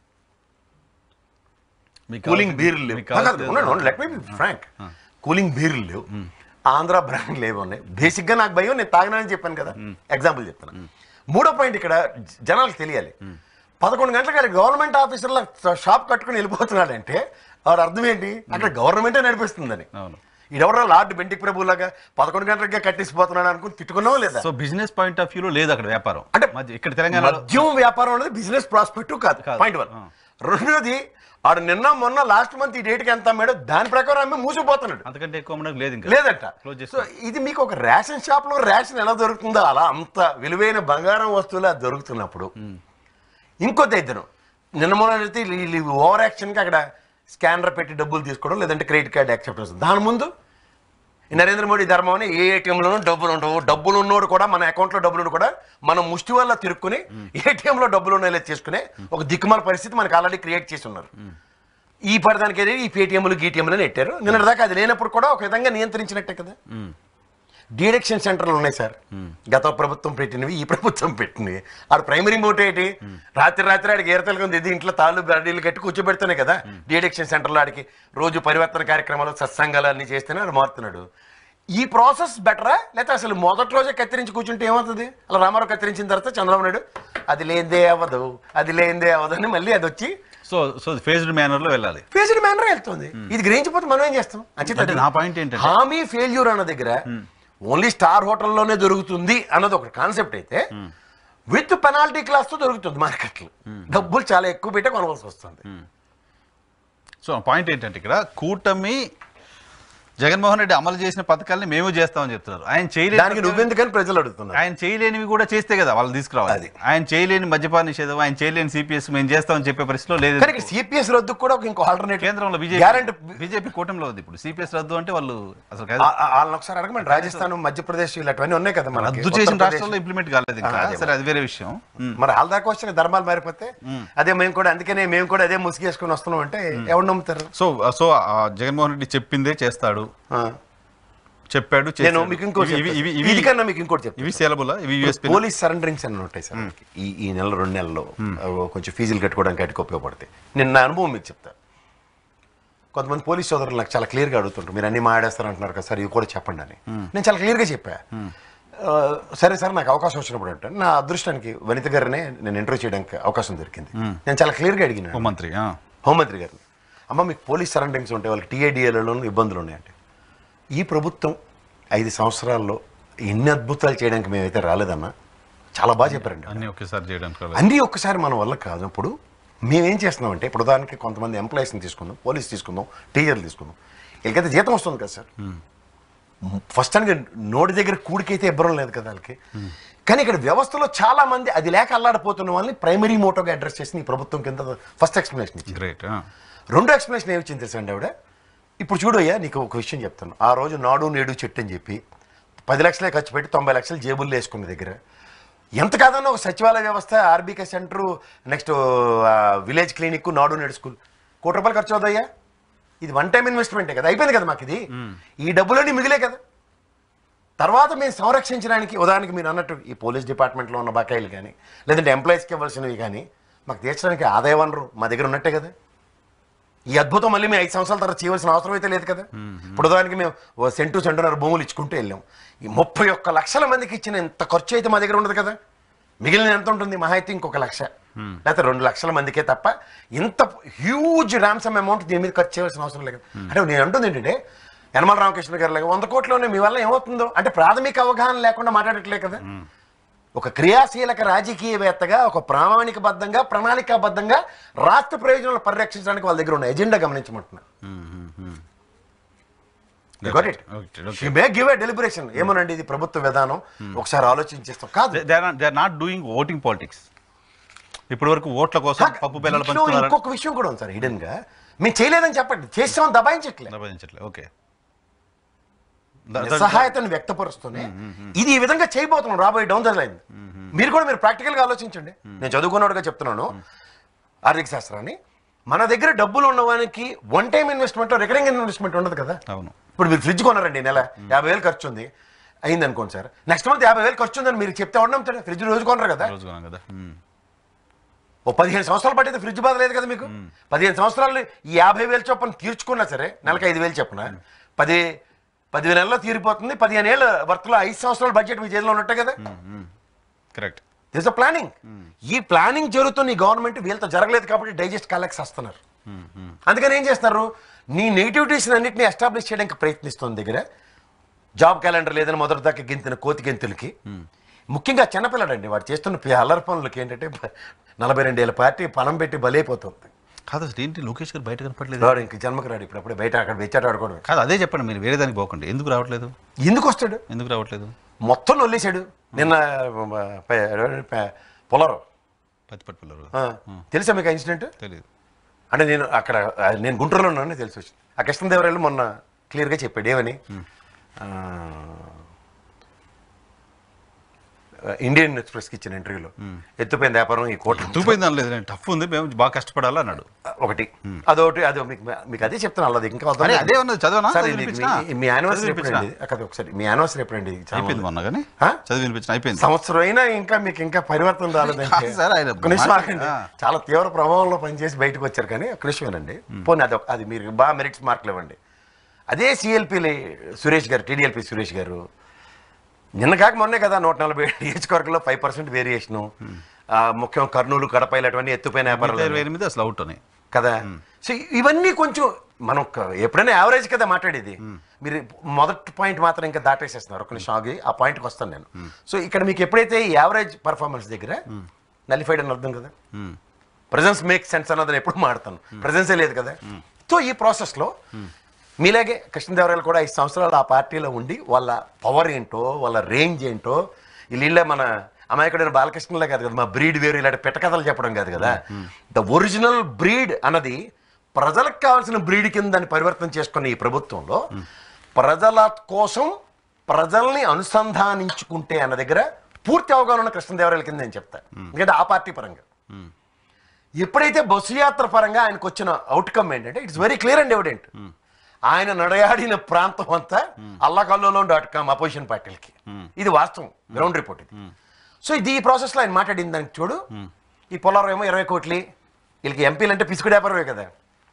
కూలింగ్ బీర్లు లేవు లెట్ మీ ఫ్రాంక్ కూలింగ్ బీర్లు లేవు ఆంధ్ర బ్రాండ్ లేవు ఉన్నాయి బేసిక్ గా నాకు భయం నేను తాగినానని చెప్పాను కదా ఎగ్జాంపుల్ చెప్తాను మూడో పాయింట్ ఇక్కడ జ- జనాలకు తెలియాలి పదకొండు గంటలకు గవర్నమెంట్ ఆఫీసర్ల షాప్ కట్టుకుని వెళ్ళిపోతున్నాడంటే వాడు అర్థం ఏంటి అక్కడ గవర్నమెంటే నడిపిస్తుందని అవును ఈడెవరో లార్డ్ బెంటిక్ ప్రభులాగా పదకొండు గంటలకే కట్టేసిపోతున్నాడు అనుకుని తిట్టుకున్నావా లేదా సో బిజినెస్ పాయింట్ ఆఫ్ వ్యూలో లేదు అక్కడ వ్యాపారం అంటే మధ్య- ఇక్కడ తెలంగాణలో మద్యం వ్యాపారం అనేది బిజినెస్ ప్రాస్పెక్టివ్ కాదు కాదు. పాయింట్ వన్ ఆ. రెండోది ఆడు నిన్న మొన్న లాస్ట్ మంత్ ఈ డేట్కి ఎంత అమ్మాడో దాని ప్రకారం అమ్మి మూసిపోతున్నాడు అంతకంటే ఎక్కువ మనకు లేదు ఇంకా లేదట Close సో ఇది మీకు ఒక రేషన్ షాప్ లో రేషన్ ఎలా దొరుకుతుందో అలా అంత విలువైన బంగారం వస్తువులు అది దొరుకుతున్నప్పుడు ఇంకో ఇద్దరు నిన్న మొన్న అయితే ఓవర్ యాక్షన్కి అక్కడ స్కానర్ పెట్టి డబ్బులు తీసుకోవడం లేదంటే క్రెడిట్ కార్డ్ యాక్సెప్టెన్స్ దాని ముందు ఈ నరేంద్ర మోడీ ధర్మం అని ఏ ఏటీఎంలోనూ డబ్బులు ఉండవు డబ్బులు ఉన్నోడు కూడా మన అకౌంట్లో డబ్బులు ఉన్న కూడా మనం ముష్టి వల్ల తిరుక్కుని ఏటీఎంలో డబ్బులు ఉన్నాయి చేసుకునే ఒక దిక్కుమాల పరిస్థితి మనకు ఆల్రెడీ క్రియేట్ చేసి ఉన్నారు ఈ పడదానికి ఏది ఈ పేటీఎంలు గీటీఎంలు నెట్టారు నిన్న దాకా అది లేనప్పుడు కూడా ఒక విధంగా నియంత్రించినట్టే కదా డిడక్షన్ సెంటర్లు ఉన్నాయి సార్ గత ప్రభుత్వం పెట్టినవి ఈ ప్రభుత్వం పెట్టినవి ఆడు ప్రైమరీ మోట్ ఏంటి రాత్రి రాత్రి ఆడికి ఏరతెలకం దిద్ది ఇంట్లో తాళ్ళు గడ్డీలు కట్టి కూర్చోబెడుతున్నాయి కదా డిడక్షన్ సెంటర్లో ఆడికి రోజు పరివర్తన కార్యక్రమాలు సత్సంగాలు అన్ని చేస్తేనే ఆడు మారుతున్నాడు ఈ ప్రాసెస్ బెటరా లేకపోతే అసలు మొదటి రోజే కత్తిరించి కూర్చుంటే ఏమవుతుంది అలా రామారావు కత్తిరించిన తర్వాత చంద్రబాబు నాయుడు అది లేనిదే అవ్వదు అది లేనిదే అవ్వదు అని మళ్ళీ అది వచ్చి సో సో ఫేజ్డ్ మేనర్లో వెళ్ళాలి ఫేజ్డ్ మేనర్ వెళ్తుంది ఇది గ్రహించిపోతే మనం ఏం చేస్తాం అంచేత అంటే నా point ఏంటంటే- హామీ ఫెయిల్యూర్ అన్న దగ్గర ఓన్లీ స్టార్ హోటల్లోనే దొరుకుతుంది అన్నది ఒక కాన్సెప్ట్ అయితే విత్ పెనాల్టీ క్లాస్ తో దొరుకుతుంది మార్కెట్లో డబ్బులు చాలా ఎక్కువ పెట్టే కొనవలసి వస్తుంది సో పాయింట్ ఏంటంటే ఇక్కడ కూటమి జగన్మోహన్ రెడ్డి అమలు చేసిన పథకాలని మేము చేస్తామని చెప్తున్నారు ఆయన చేయలేని దానికి నువ్వెందుకని ప్రజలు అడుగుతున్నారు ఆయన చేయలేనివి కూడా చేస్తే కదా వాళ్ళు తీసుకురావాలి అది. ఆయన చేయలేని మద్యపాన నిషేధం ఆయన చేయలేని సిపిఎస్ మేము చేస్తామని చెప్పే పరిస్థితిలో లేదు కానీ ఇక్కడ సిపిఎస్ రద్దుకు కూడా ఒక ఇంకో ఆల్టర్నేటివ్ కేంద్రంలో బీజేపీ గ్యారంటీ బీజేపీ కూటమిలో ఉంది ఇప్పుడు సిపిఎస్ రద్దు అంటే వాళ్ళు అసలు కాదు. వాళ్ళని ఒకసారి అడగమండి రాజస్థాన్ మధ్యప్రదేశ్ ఇలాంటివన్నీ ఉన్నాయి కదా మనకి. రద్దు చేసిన ఉత్తరప్రదేశ్. రాష్ట్రాల్లో ఇంప్లిమెంట్ కాలేదు ఇంకా ఆ, అదే సరే అది వేరే విషయం ఉమ్. మరి వాళ్ళ దాకా వచ్చిన ధర్మాలు మారిపోతే అదే మేము కూడా అందుకనే మేము కూడా అదే ముసుగేసుకుని వస్తున్నాం అంటే ఎవరు నమ్ముతారు సో సో ఆ జగన్మోహన్ రెడ్డి చెప్పిందే చేస్తాడు ఆ. చెప్పాడు నేను చేశాడు. మీకు ఇంకోటి ఇవి- ఇవి ఇవి చెప్తాను. ఇది కన్నా మీకు ఇంకోటి చెప్తాను ఇవి సేలబుల్ ఇవి యూఎస్పీ పోలీస్ సరెండరింగ్స్ అని ఉంటాయి సార్ మనకి. ఈ ఈ నెల రెండు నెలల్లో అవి కొంచెం ఫీజులు కట్టుకోవడానికి అటుకు ఉపయోగపడతాయి నేను నా అనుభవం మీకు చెప్తా కొంతమంది పోలీస్ సోదరులు నాకు చాలా క్లియర్గా అడుగుతుంటారు మీరు అన్ని మాట్లాడేస్తారు అంటున్నారు కదా సార్ ఇవి కూడా చెప్పండి అని నేను చాలా క్లియర్గా చెప్పా ఆ, సరే సార్ నాకు అవకాశం వచ్చినప్పుడు అంటే నా అదృష్టానికి వనిత గారినే నేను ఇంటర్వ్యూ చేయడానికి అవకాశం దొరికింది నేను చాలా క్లియర్గా అడిగిన హోంమంత్రి ఆ. హోంమంత్రి గారిని అమ్మ మీకు పోలీస్ సరౌండింగ్స్ ఉంటాయి వాళ్ళకి టీఏడిఏలలోనూ ఇబ్బందులు ఉన్నాయంటే ఈ ప్రభుత్వం ఐదు సంవత్సరాల్లో ఎన్ని అద్భుతాలు చేయడానికి మేమైతే రాలేదన్నా చాలా బాగా చెప్పారండి అన్నీ ఒకేసారి చేయడానికి రాలేదు. అన్నీ ఒక్కసారి మన వల్ల కాదు ఇప్పుడు మేమేం చేస్తున్నామంటే ఇప్పుడు ఉదాహరణకి కొంతమంది ఎంప్లాయీస్ని తీసుకుందాం పోలీస్ తీసుకుందాం టీచర్లు తీసుకుందాం వీళ్ళకైతే జీతం వస్తుంది కదా సార్ ఫస్ట్ అని నోటి దగ్గర కూడికైతే ఇబ్బరం లేదు కదా వాళ్ళకి కానీ ఇక్కడ వ్యవస్థలో చాలా మంది అది లేక అల్లాడిపోతున్న వాళ్ళని ప్రైమరీ మోటోగా అడ్రస్ చేసి ఈ ప్రభుత్వం కింద ఫస్ట్ ఎక్స్ప్లెనేషన్ ఇచ్చింది గ్రేట్ ఆ. రెండో ఎక్స్ప్లెనేషన్ ఏమి ఇచ్చింది తెలుసా అండి ఆవిడ ఇప్పుడు చూడు అయ్యా నీకు ఒక విషయం చెప్తాను ఆ రోజు నాడు నేడు చెట్టు అని చెప్పి పది లక్షలే ఖర్చు పెట్టి తొంభై లక్షలు జేబుల్లో వేసుకున్న దగ్గర ఎంత కాదన్నా ఒక సచివాలయ వ్యవస్థ RBK centre next village clinic Nadu Nedu school కోటి రూపాయలు ఖర్చు అవుతాయ్యా ఇది వన్ టైం ఇన్వెస్ట్మెంటే కదా అయిపోయింది కదా మాకు ఇది ఈ డబ్బులన్నీ మిగిలే కదా తర్వాత మేము సంరక్షించడానికి ఉదాహరణకి మీరు అన్నట్టు ఈ పోలీస్ డిపార్ట్మెంట్లో ఉన్న బకాయిలు కానీ లేదంటే ఎంప్లాయీస్కి ఇవ్వాల్సినవి కానీ మాకు తీర్చడానికి ఆదాయ వనరు మా దగ్గర ఉన్నట్టే కదా ఈ అద్భుతం మళ్ళీ మేము ఐదు సంవత్సరాల తర్వాత చేయవలసిన అవసరం అయితే లేదు కదా ఇప్పుడు ఉదాహరణకి మేము ఓ సెంటు సెంటున్నర భూములు ఇచ్చుకుంటూ వెళ్ళాం ఈ ముప్పై ఒక్క లక్షల మందికి ఇచ్చిన ఇంత ఖర్చు అయితే మా దగ్గర ఉండదు కదా మిగిలిన ఎంత ఉంటుంది మహా అయితే ఇంకొక లక్ష లేకపోతే రెండు లక్షల మందికే తప్ప ఇంత హ్యూజ్ ర్యామ్సమ్ అమౌంట్ దీని మీద ఖర్చు చేయాల్సిన అవసరం లేదు అంటే నేను అంటుంది ఏంటంటే యనమల రామకృష్ణ గారు లాగా వంద కోట్లోనే మీ వల్ల ఏమవుతుందో అంటే ప్రాథమిక అవగాహన లేకుండా మాట్లాడట్లే కదా ఒక క్రియాశీలక రాజకీయవేత్తగా ఒక ప్రామాణికబద్ధంగా ప్రణాళికాబద్ధంగా రాష్ట్ర ప్రయోజనాలు పరిరక్షించడానికి వాళ్ళ దగ్గర ఉన్న ఎజెండా గమనించమంటున్నా got it. Okay, okay. She may give a deliberation ఏమోనండి ఇది ప్రభుత్వ విధానం ఒకసారి ఆలోచించేస్తాం కాదు they are they are not doing voting politics ఇప్పటి వరకు ఓట్ల కోసం పప్పు బెల్లలు దీంట్లో పంచుతున్నారు ఇంకొక విషయం కూడా ఉంది సార్ హిడెన్ గా మేము చేయలేదని చెప్పండి చేసామని దబాయించట్లేదు నిర్వహించట్లే ఓకే సహాయతను వ్యక్తపరుస్తూనే ఇది ఈ విధంగా చేయబోతున్నాం రాబోయే డౌన్ ద లైన్ మీరు కూడా మీరు ప్రాక్టికల్ గా ఆలోచించండి నేను చదువుకున్నవాడుగా చెప్తున్నాను ఆర్థిక శాస్త్రాన్ని మన దగ్గర డబ్బులు ఉన్నవానికి one time investment recurring investment ఉండదు కదా అవును ఇప్పుడు మీరు ఫ్రిడ్జ్ కొన్నారండి ఈ నెల యాభై వేలు ఖర్చు ఉంది అయింది అనుకోండి సార్ నెక్స్ట్ మంత్ యాభై వేలు ఖర్చు ఉందని మీరు చెప్తే ఉండడం ఫ్రిడ్జ్ రోజు కొనరు కదా రోజు కొనాం కదా మ్మ్. ఓ పదిహేను సంవత్సరాలు పట్టేది ఫ్రిడ్జ్ బాధ లేదు కదా మీకు పదిహేను సంవత్సరాలు ఈ యాభై వేలు చొప్పున తీర్చుకున్నా సరే నెలకు ఐదు వేలు చొప్పున పది పది నెలల్లో తీరిపోతుంది పదిహేను ఏళ్ళ వర్త్లో ఐదు సంవత్సరాల బడ్జెట్ మీ చేతిలో ఉన్నట్టే కదా కరెక్ట్ దిస్ అ ప్లానింగ్ ఈ ప్లానింగ్ జరుగుతున్న ఈ గవర్నమెంట్ వీళ్ళతో జరగలేదు కాబట్టి డైజెస్ట్ కాలేక్స్ వస్తున్నారు అందుకని ఏం చేస్తారు నీ నెగిటివిటీస్ అన్నింటినీ ఎస్టాబ్లిష్ చేయడానికి ప్రయత్నిస్తుంది దగ్గర జాబ్ క్యాలెండర్ లేదని మొదటి దాకా గెంతిన కోతి గెంతులకి ముఖ్యంగా చిన్నపిల్లడండి వాడు చేస్తున్న పి- అల్లరి పనులకి ఏంటంటే బ- నలభై రెండేళ్ళ పార్టీ పణం పెట్టి బలైపోతుంది కాదు అసలు ఏంటి లోకేష్ గారు బయట కనపడలేదు రాడు ఇంక జన్మకి రాడు ఇప్పుడు అప్పుడే బయట అక్కడ వెచ్చాట ఆడుకోవడం కాదు అదే చెప్పండి మీరు వేరే దానికి పోకండి ఎందుకు రావట్లేదు ఎందుకు వస్తాడు ఎందుకు రావట్లేదు మొత్తం నొల్లేశాడు నిన్న ప- ప- పొలరు పత్తిపట్టు పిల్లలు ఆ, తెలుసా మీకు ఇన్సిడెంట్ తెలియదు అంటే నేను అక్కడ ఆ, నేను గుంటూరులో ఉన్నానని తెలిసి వచ్చింది ఆ కృష్ణదేవరాయలు మొన్న క్లియర్గా చెప్పాడు ఏమని ఆ, ఇండియన్ ఎక్స్ప్రెస్కి ఇచ్చిన ఇంటర్వ్యూలో ఎత్తుపోయిన వ్యాపారం ఈ కోట తూపోయింది అనలేదు నేను టఫ్ ఉంది మేము బాగా కష్టపడాలి అన్నాడు ఒకటి అదొకటి అదో మీకు మీకు అదే చెప్తాను అలా ఇంకా వద్దాం. అరే, అదే ఉన్నది, చదవనా? సరే, చదివి ఇది వినిపించినా? మీ- మీ యానివర్సరీ చదివి ఎప్పుడు అండి అక్కడ ఒకసారి మీ యానివర్సరీ ఎప్పుడు అండి అయిపోయింది మొన్న కానీ ఆ? చదివి వినిపించిన అయిపోయింది సంవత్సరం అయినా ఇంకా మీకు ఇంకా పరివర్తన రాలేదంటే కాదు సార్, ఆయన ఒక నిమిషం మాట- ఆగండి. ఆ. చాలా తీవ్ర ప్రభావంలో పనిచేసి బయటకు వచ్చారు కానీ ఒక నిమిషం వినండి పోనీ అది ఒక- అది మీరు బాగా మెరిట్స్ మార్కులు ఇవ్వండి అదే సిఎల్పి సురేష్ గారు టీడీఎల్పి సురేష్ గారు నిన్న కాక మొన్నే కదా నూట నలభై ఏడు నియోజకవర్గంలో ఫైవ్ పర్సెంట్ వేరియేషను ముఖ్యం కర్నూలు కడప ఇలాంటివన్నీ ఎత్తుపోయిన మిగతా వ్యాపారాలు ఇరవై ఎనిమిది అసలు అవుట్ అని కదా సో ఇవన్నీ కొంచెం మనం క- ఎప్పుడైనా యావరేజ్ కదా మాట్లాడేది మీరు మొదటి పాయింట్ మాత్రం ఇంకా దాటేసేస్తున్నారు ఒక నిమిషం ఆగి ఆ పాయింట్కి వస్తాను నేను సో ఇక్కడ మీకు ఎప్పుడైతే ఈ యావరేజ్ పర్ఫార్మెన్స్ దగ్గర నలిఫైడ్ అని అర్థం కదా మ్మ్. ప్రజెన్స్ మేక్ సెన్స్ అన్నది ఎప్పుడు మాడతాను ప్రజెన్సే లేదు కదా సో ఈ ప్రాసెస్లో మీలాగే కృష్ణదేవరాయలు కూడా ఐదు సంవత్సరాలు ఆ పార్టీలో ఉండి వాళ్ళ పవర్ ఏంటో వాళ్ళ రేంజ్ ఏంటో వీళ్ళ మన అమాయకుడైన బాలకృష్ణలే కాదు కదా మా బ్రీడ్ వేరు ఇలాంటి పెట్ట కథలు చెప్పడం కాదు కదా ద ఒరిజినల్ బ్రీడ్ అన్నది ప్రజలకు కావాల్సిన బ్రీడ్ కింద దాన్ని పరివర్తన చేసుకున్న ఈ ప్రభుత్వంలో ప్రజల కోసం ప్రజల్ని అనుసంధానించుకుంటే అన్న దగ్గర పూర్తి అవగాహన ఉన్న కృష్ణదేవరాయల కింద నేను చెప్తాను ఎందుకంటే ఆ పార్టీ పరంగా ఎప్పుడైతే బస్సు యాత్ర పరంగా ఆయనకు వచ్చిన అవుట్కమ్ ఏంటంటే it's very clear and evident ఆయన నడయాడిన ప్రాంతం అంతా అల్లకల్లోలో డాట్ కామ్ అపోజిషన్ పార్టీలకి ఇది వాస్తవం గ్రౌండ్ రిపోర్ట్ ఇది సో ఇది ఈ ప్రాసెస్లో ఆయన మాట్లాడిన దానికి చూడు ఈ పొలారం ఏమో ఇరవై కోట్లు వీళ్ళకి ఎంపీలు అంటే పిసుకుడు వ్యాపారమే కదా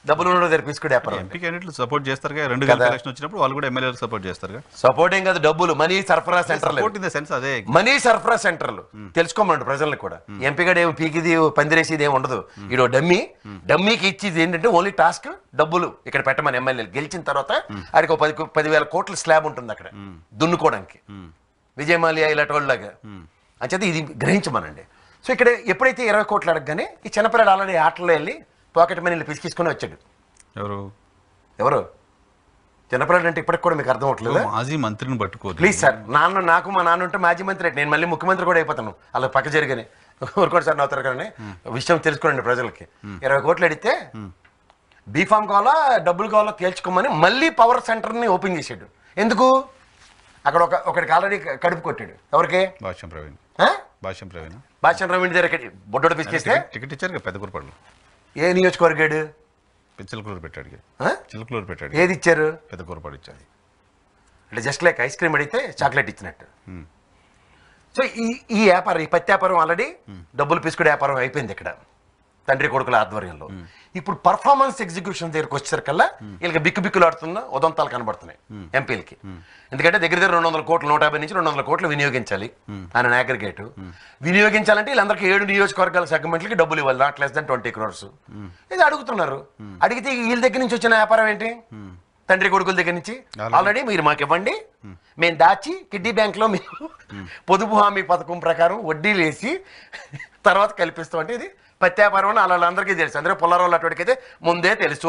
డబ్బులు ఉన్న దగ్గర తీసుకునే వ్యాపారం ఎంపీ క్యాండిడేట్లు సపోర్ట్ చేస్తారుగా రెండు కదా. గంటల ఎలక్షన్ వచ్చినప్పుడు వాళ్ళు కూడా ఎమ్మెల్యేలు సపోర్ట్ చేస్తారుగా సపోర్ట్ ఏం కాదు డబ్బులు మనీ సరఫరా సెంటర్లు సపోర్ట్ ఇన్ ద సెన్స్ అదే మనీ సరఫరా సెంటర్లు తెలుసుకోమండి ప్రజల్ని కూడా ఎంపీగా ఏమి పీకిది పందిరేసేది ఏమి ఉండదు ఈడో డమ్మీ డమ్మీకి ఇచ్చేది ఏంటంటే ఓన్లీ టాస్క్ డబ్బులు ఇక్కడ పెట్టమని ఎమ్మెల్యేలు గెలిచిన తర్వాత ఆడికి ఒక పది పదివేల కోట్ల స్లాబ్ ఉంటుంది అక్కడ దున్నుకోవడానికి విజయమాల్యా ఇలాంటి వాళ్ళలాగా అంచేత ఇది గ్రహించమనండి సో ఇక్కడ ఎప్పుడైతే ఇరవై కోట్లు అడగగానే ఈ చిన్నపిల్లడు ఆల్రెడీ ఆటలో వెళ్ళి పాకెట్ మనీలు పిసికిసుకొని వచ్చాడు ఎవరు ఎవరు చిన్నపిల్లడు అంటే ఇప్పటికి కూడా మీకు అర్థం అవట్లేదు మాజీ మంత్రిని పట్టుకోదు ప్లీజ్ సార్ నాన్న నాకు మా నాన్న ఉంటే మాజీ మంత్రి నేను మళ్ళీ ముఖ్యమంత్రి కూడా అయిపోతాను అలా పక్క జరిగానే ఊరుకోండి సార్ నవ్వుతారు కానీ విషయం తెలుసుకోండి ప్రజలకి ఇరవై కోట్లు అడిగితే బీఫామ్ కావాలా డబ్బులు కావాలా తేల్చుకోమని మళ్ళీ పవర్ సెంటర్ని ఓపెన్ చేసాడు ఎందుకు అక్కడ ఒక ఒకడికి ఆల్రెడీ కడుపు కొట్టాడు ఎవరికి భాష్యం ప్రవీణ్ ఆ? భాష్యం ప్రవీణ్ భాషణ రవీంద్ర దగ్గర బొడ్డోడు పిసికేస్తే టికెట్- టికెట్ ఇచ్చారు కదా పెద్ద కురపడలు ఏ నియోజకవర్గాడు చిలుకలూరు పెట్టాడు ఆ? చిలుకలూరు పెట్టాడు ఏది ఇచ్చారు పెద్ద కురపాడు ఇచ్చాడు అంటే జస్ట్ లైక్ ఐస్ క్రీమ్ అడిగితే చాక్లెట్ ఇచ్చినట్టు సో ఈ ఈ వ్యాపారం ఈ పత్తి వ్యాపారం ఆల్రెడీ డబ్బులు పిసుకుడే వ్యాపారం అయిపోయింది ఇక్కడ తండ్రి కొడుకుల ఆధ్వర్యంలో ఇప్పుడు పర్ఫార్మెన్స్ ఎగ్జిక్యూషన్ దగ్గరకు వచ్చేసరికల్లా వీళ్ళకి బిక్కు బిక్కులు ఆడుతున్న ఉదంతాలు కనబడుతున్నాయి ఎంపీలకి ఎందుకంటే దగ్గర దగ్గర రెండు వందల కోట్లు నూట యాభై నుంచి రెండు వందల కోట్లు వినియోగించాలి ఆయన అగ్రిగేట్ వినియోగించాలంటే వీళ్ళందరికీ ఏడు నియోజకవర్గాల సెగ్మెంట్లకి డబ్బులు ఇవ్వాలి not less than twenty crores ఇది అడుగుతున్నారు అడిగితే వీళ్ళ దగ్గర నుంచి వచ్చిన వ్యాపారం ఏంటి తండ్రి కొడుకుల దగ్గర నుంచి ఆల్రెడీ మీరు మాకు ఇవ్వండి మేము దాచి కిడ్నీ బ్యాంక్ లో మేము పొదుపు హామీ పథకం ప్రకారం వడ్డీలు వేసి తర్వాత కల్పిస్తాం అంటే ఇది పత్యాపారం అని వాళ్ళందరికీ తెలుసు అందరూ పుల్లారావు అటువంటికైతే ముందే తెలుసు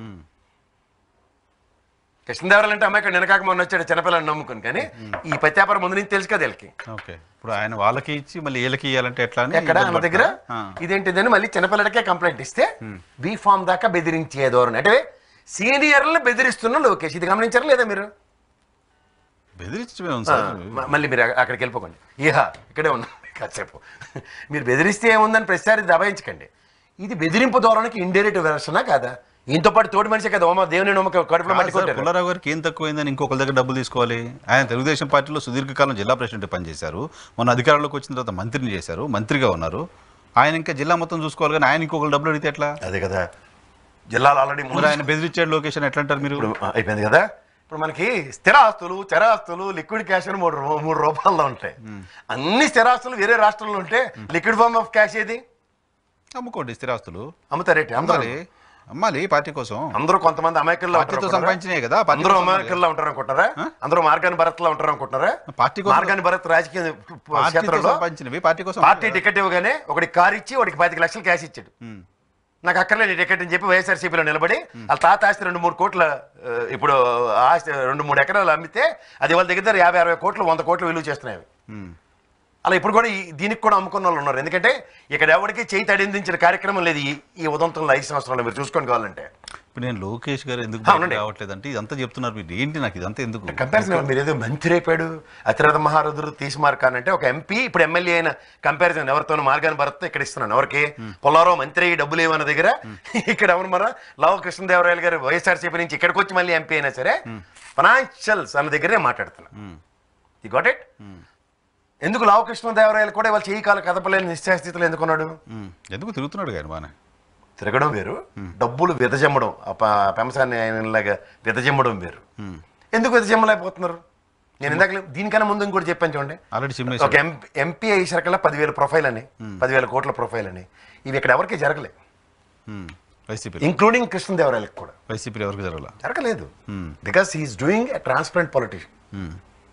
కృష్ణదేవరాలు అంటే అమ్మాయి ఇక్కడ నినకాక మొన్న వచ్చాడు చిన్నపిల్లని నమ్ముకుని కానీ ఈ పత్యాపారం ముందు నుంచి తెలుసు కదా వీళ్ళకి ఓకే ఇప్పుడు ఆయన వాళ్ళకి ఇచ్చి మళ్ళీ వీళ్ళకి ఇవ్వాలంటే ఎట్లా అని ఎక్కడ ఇబ్బంది అన్న దగ్గర పడుతున్నా? ఆ. ఇదేంటిదని మళ్ళీ చిన్నపిల్లడికే కంప్లైంట్ ఇస్తే బీ ఫామ్ దాకా బెదిరించే ధోరణి అంటే సీనియర్లను బెదిరిస్తున్న లోకేష్ ఇది గమనించారా లేదా మీరు బెదిరించమే ఉంది సార్ మ- మళ్ళీ మీరు అక్క- అక్కడికి వెళ్ళిపోకండి ఇహ ఇక్కడే ఉన్నాం కాసేపు మీరు బెదిరిస్తే ఏముందని ప్రతిసారి దబాయించకండి ఇది బెదిరింపు ధోరణికి ఇండైరెక్ట్ వెర్షనా కాదా ఇంతో పాటు తోటి మనిషి కదా ఓమ దేవుని నమ్మక కడుపులో కాదు మట్టి సార్, కొట్టారు పుల్లారావు గారికి ఏం తక్కువైందని ఇంకొకరి దగ్గర డబ్బులు తీసుకోవాలి ఆయన తెలుగుదేశం పార్టీలో సుదీర్ఘకాలం జిల్లా ప్రెసిడెంట్ పనిచేశారు మొన్న అధికారంలోకి వచ్చిన తర్వాత మంత్రిని చేశారు మంత్రిగా ఉన్నారు ఆయన ఇంకా జిల్లా మొత్తం చూసుకోవాలి కానీ ఆయన ఇంకొకరు డబ్బులు అడిగితే ఎట్లా అదే కదా జిల్లాలో ఆల్రెడీ మరి ఆయన బెదిరించాడు లొకేషన్ ఎట్లా అంటారు మీరు ఇప్పుడు అయిపోయింది కదా ఇప్పుడు మనకి స్థిరాస్తులు చరాస్తులు లిక్విడ్ క్యాష్ అని మూడు రూ- మూడు రూపాయల్లో ఉంటాయి అన్ని స్థిరాస్తులు వేరే రాష్ట్రంలో ఉంటే లిక్విడ్ ఫార్మ్ ఆఫ్ క్యాష్ ఏది అమ్ముకోండి స్థిరాస్తులు అమ్ముతారేంటి అందరూ అమ్మాలి అమ్మాలి పార్టీ కోసం అందరూ కొంతమంది అమాయకుల్లో ఉంటారు పార్టీతో అనుకుంటారా? సంపాదించినాయి కదా, పార్టీ అందరూ కోసం అమాయకుల్లో ఉంటారు అనుకుంటారా అందరూ మార్గాన్ని భరత్ లో ఉంటారు అనుకుంటారా పార్టీ కోసం- మార్గాన్ని భరత్ రాజకీయ పార్టీతో క్షేత్రంలో సంపాదించినవి పార్టీ కోసం పార్టీ టికెట్ ఇవ్వగానే ఒకటి కార్ ఇచ్చి వాడికి పాతిక లక్షలు క్యాష్ ఇచ్చాడు ఉమ్. నాకు అక్కర్లేదు ఈ టికెట్ అని చెప్పి వైఎస్ఆర్సీపీలో నిలబడి వాళ్ళ తాత ఆస్తి రెండు మూడు కోట్ల ఆ, ఇప్పుడు ఆస్తి రెండు మూడు ఎకరాలు అమ్మితే అది వాళ్ళ దగ్గర దగ్గర యాభై అరవై కోట్లు వంద కోట్లు విలువ చేస్తున్నాయి అవి. ఉమ్. అలా ఇప్పుడు కూడా ఈ- దీనికి కూడా అమ్ముకున్న వాళ్ళు ఉన్నారు ఎందుకంటే ఇక్కడ ఎవరికి చేయి తడిందించిన కార్యక్రమం లేదు ఈ ఈ ఉదంతంలో ఐదు సంవత్సరాలు మీరు చూసుకొని కావాలంటే ఇప్పుడు నేను లోకేష్ గారు ఎందుకు ఆ, అవునండి. రావట్లేదు అంటే ఇదంతా చెప్తున్నారు మీరు ఏంటి నాకు ఇదంతా ఎందుకు కంపారిజన్ మీరు ఏదో మంత్రి అయిపోయాడు అతిరథ మహారథుడు తీసి మార్కాన్ అంటే ఒక ఎంపీ ఇప్పుడు ఎమ్మెల్యే అయిన కంపారిజన్ ఎవరితోనూ మార్గాన్ని భరత్ ఇక్కడ ఇస్తున్నాను ఎవరికి పొలారావు మంత్రి అయ్యి డబ్బులు ఏమన్న దగ్గర ఇక్కడ ఎవరు మన లవ కృష్ణదేవరాయలు గారు వైఎస్ఆర్సీపీ నుంచి ఇక్కడికి వచ్చి మళ్ళీ ఎంపీ అయినా సరే ఫైనాన్షియల్స్ అన్న దగ్గరే మాట్లాడుతున్నా ఈ గాట్ ఇట్ ఎందుకు లావ కృష్ణదేవరాయలు కూడా వాళ్ళు చేయి కాలు కదపలేని నిశ్చయ స్థితిలో ఎందుకున్నాడు ఉమ్. ఎందుకు తిరుగుతున్నాడు కానీ బానే తిరగడం వేరు డబ్బులు విదజమ్మడం ఆ ప- పెంసాన్ని ఆయనలాగా విదజమ్మడం వేరు ఉమ్. ఎందుకు విదజమ్మలేకపోతున్నారు నేను ఇందాక దీనికన్నా ముందు ఇంకోటి చెప్పాను చూడండి ఆల్రెడీ ఒక చిమ్మేశాడు ఎంపీ ఎంపీ అయ్యేసరికల్లా పదివేల ప్రొఫైల్ అని పదివేల కోట్ల ప్రొఫైల్ అని ఇవి ఇక్కడ ఎవరికి జరగలే ఉమ్. వైసీపీ ఇంక్లూడింగ్ కృష్ణదేవరాయలకు కూడా వైసీపీలో ఎవరికి జరగాల జరగలేదు Hmm. Because he is doing a transparent politician um.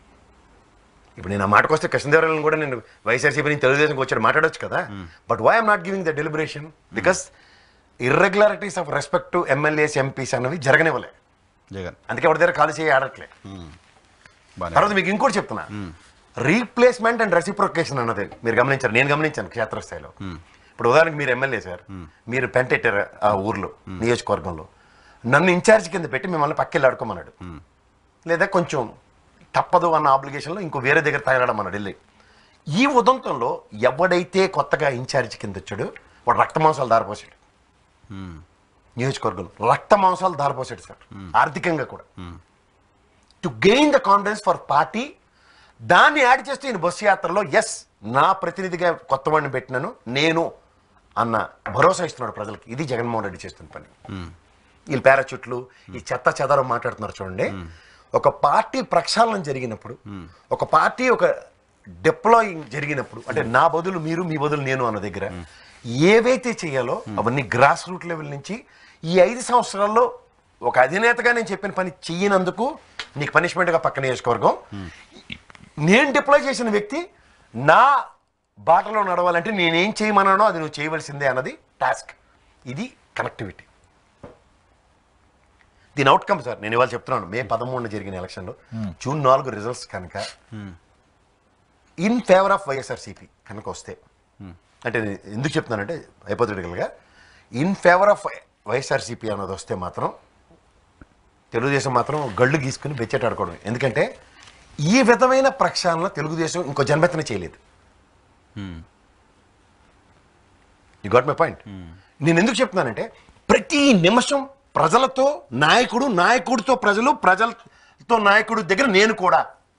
ఇప్పుడు నేను ఆ మాటకు వస్తే కృష్ణదేవరాయలను కూడా నేను వైఎస్ఆర్సీపీ నుంచి తెలుగుదేశంకి వచ్చాడు మాట్లాడొచ్చు కదా but why I'm not giving the deliberation because irregularities of respect to MLAs MPs అన్నవి జరగనివ్వలే జగన్ అందుకే ఎవరి దగ్గర కాలు చేయి ఆడట్లే బానే తర్వాత మీకు ఇంకోటి చెప్తున్నా రీప్లేస్మెంట్ అండ్ రెసిప్రొకేషన్ అన్నది మీరు గమనించారు నేను గమనించాను క్షేత్రస్థాయిలో ఇప్పుడు ఉదాహరణకి మీరు ఎమ్మెల్యే సార్ మీరు పెంటెట్టారు ఆ ఊర్లో నియోజకవర్గంలో నన్ను ఇన్ఛార్జ్ కింద పెట్టి మిమ్మల్ని పక్కెళ్ళి ఆడుకోమన్నాడు లేదా కొంచెం తప్పదు అన్న ఆబ్లిగేషన్లో ఇంకో వేరే దగ్గర తగలడం అన్నాడు వెళ్ళి ఈ ఉదంతంలో ఎవడైతే కొత్తగా ఇన్ఛార్జ్ కింద వచ్చాడో వాడు రక్త మాంసాలు దారిపోసాడు ఉమ్. నియోజకవర్గంలో రక్త మాంసాలు దారిపోసాడు సార్ ఆర్థికంగా కూడా to gain the confidence for party దాన్ని యాడ్ చేస్తూ ఈయన బస్సు యాత్రలో ఎస్ నా ప్రతినిధిగా కొత్త వాడిని పెట్టినాను నేను అన్న భరోసా ఇస్తున్నాడు ప్రజలకి ఇది జగన్మోహన్ రెడ్డి చేస్తున్న పని వీళ్ళు పారాచూట్లు ఈ చెత్త చెదరం మాట్లాడుతున్నారు చూడండి ఒక పార్టీ ప్రక్షాళన జరిగినప్పుడు ఒక పార్టీ ఒక డిప్లాయింగ్ జరిగినప్పుడు అంటే నా బదులు మీరు మీ బదులు నేను అన్న దగ్గర ఏవైతే చేయాలో అవన్నీ గ్రాస్ రూట్ లెవెల్ నుంచి ఈ ఐదు సంవత్సరాల్లో ఒక అధినేతగా నేను చెప్పిన పని చెయ్యనందుకు నీకు పనిష్మెంట్గా పక్క నియోజకవర్గం నేను డిప్లాయ్ చేసిన వ్యక్తి నా బాటలో నడవాలంటే నేనేం చేయమన్నానో అది నువ్వు చేయవలసిందే అన్నది టాస్క్ ఇది కనెక్టివిటీ దీని అవుట్కమ్ సార్ నేను ఇవాళ చెప్తున్నాను మే పదమూడున జరిగిన ఎలక్షన్లో జూన్ నాలుగు రిజల్ట్స్ కనుక ఇన్ ఫేవర్ ఆఫ్ వైఎస్ఆర్సీపీ కనుక వస్తే అంటే నేను ఎందుకు చెప్తున్నానంటే హైపోథెటికల్గా ఇన్ ఫేవర్ ఆఫ్ వైఎస్ఆర్సీపీ అన్నది వస్తే మాత్రం తెలుగుదేశం మాత్రం గళ్ళు గీసుకుని బెచ్చెట్ ఆడుకోవడం ఎందుకంటే ఈ విధమైన ప్రక్షాళన తెలుగుదేశం ఇంకో జన్మెత్తన చేయలేదు యు గాట్ మై పాయింట్ నేను ఎందుకు చెప్తున్నానంటే ప్రతి నిమిషం ప్రజలతో నాయకుడు నాయకుడితో ప్రజలు ప్రజలతో నాయకుడు దగ్గర నేను కూడా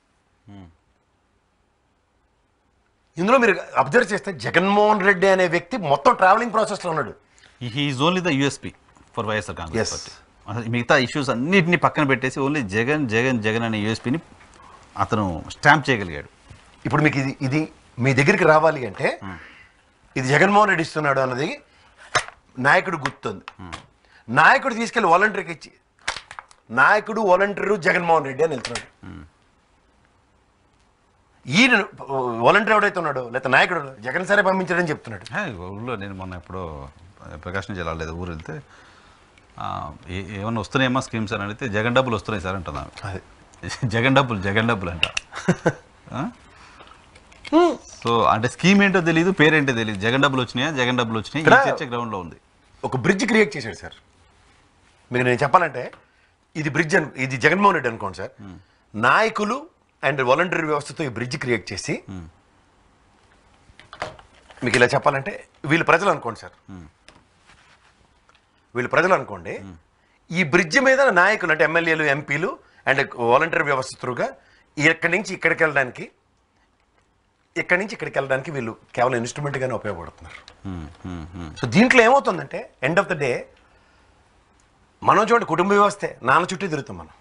ఇందులో మీరు అబ్జర్వ్ చేస్తే జగన్మోహన్ రెడ్డి అనే వ్యక్తి మొత్తం ట్రావెలింగ్ ప్రాసెస్లో ఉన్నాడు is only the USP for YSR Congress Yes. Party అసలు మిగతా ఇష్యూస్ అన్నిటిని పక్కన పెట్టేసి ఓన్లీ జగన్ జగన్ జగన్ అనే యూఎస్పీని అతను స్టాంప్ చేయగలిగాడు ఇప్పుడు మీకు ఇది ఇది మీ దగ్గరికి రావాలి అంటే ఇది జగన్మోహన్ రెడ్డి ఇస్తున్నాడు అన్నది నాయకుడు గుర్తుంది నాయకుడు తీసుకెళ్లి వాలంటీర్కి ఇచ్చి నాయకుడు వాలంటీరు జగన్మోహన్ రెడ్డి అని వెళ్తున్నాడు ఈయన వాలంటీర్ ఎవడైతే ఉన్నాడో లేకపోతే నాయకుడు జగన్ సరే పంపించాడని చెప్తున్నాడు హే, ఊళ్ళో నేను మొన్న ఎప్పుడో ప్రకాశం జిల్లా లేదు ఊరు వెళ్తే ఆ, ఏ- ఏమన్నా వస్తున్నాయేమో స్కీమ్స్ అని అడిగితే జగన్ డబ్బులు వస్తున్నాయి సార్ అంటున్నాను అదే జగన్ డబ్బులు జగన్ డబ్బులు అంట ఆ? సో అంటే స్కీమ్ ఏంటో తెలియదు పేరేంటో తెలియదు జగన్ డబ్బులు వచ్చినాయా జగన్ డబ్బులు వచ్చినాయి ఈ ఇక్కడ- చర్చ గ్రౌండ్లో ఉంది ఒక బ్రిడ్జ్ క్రియేట్ చేశాడు సార్ మీకు నేను చెప్పాలంటే ఇది బ్రిడ్జ్ అను ఇది జగన్మోహన్ రెడ్డి అనుకోండి సార్ నాయకులు అండ్ వాలంటరీ వ్యవస్థతో ఈ బ్రిడ్జ్ క్రియేట్ చేసి మీకు ఇలా చెప్పాలంటే వీళ్ళు ప్రజలు అనుకోండి సార్ వీళ్ళు ప్రజలు అనుకోండి ఈ బ్రిడ్జ్ మీద నాయకులు అంటే ఎమ్మెల్యేలు ఎంపీలు అండ్ వాలంటరీ వ్యవస్థ త్రూగా ఇక్కడి నుంచి ఇక్కడికి వెళ్ళడానికి ఇక్కడి నుంచి ఇక్కడికి వెళ్ళడానికి వీళ్ళు కేవలం ఇన్స్ట్రుమెంట్గానే ఉపయోగపడుతున్నారు హ్మ్, హ్మ్, హ్మ్. సో దీంట్లో ఏమవుతుందంటే ఎండ్ ఆఫ్ ద డే మనం చూడండి కుటుంబ వ్యవస్థే నాన్న చుట్టూ తిరుగుతాం మనం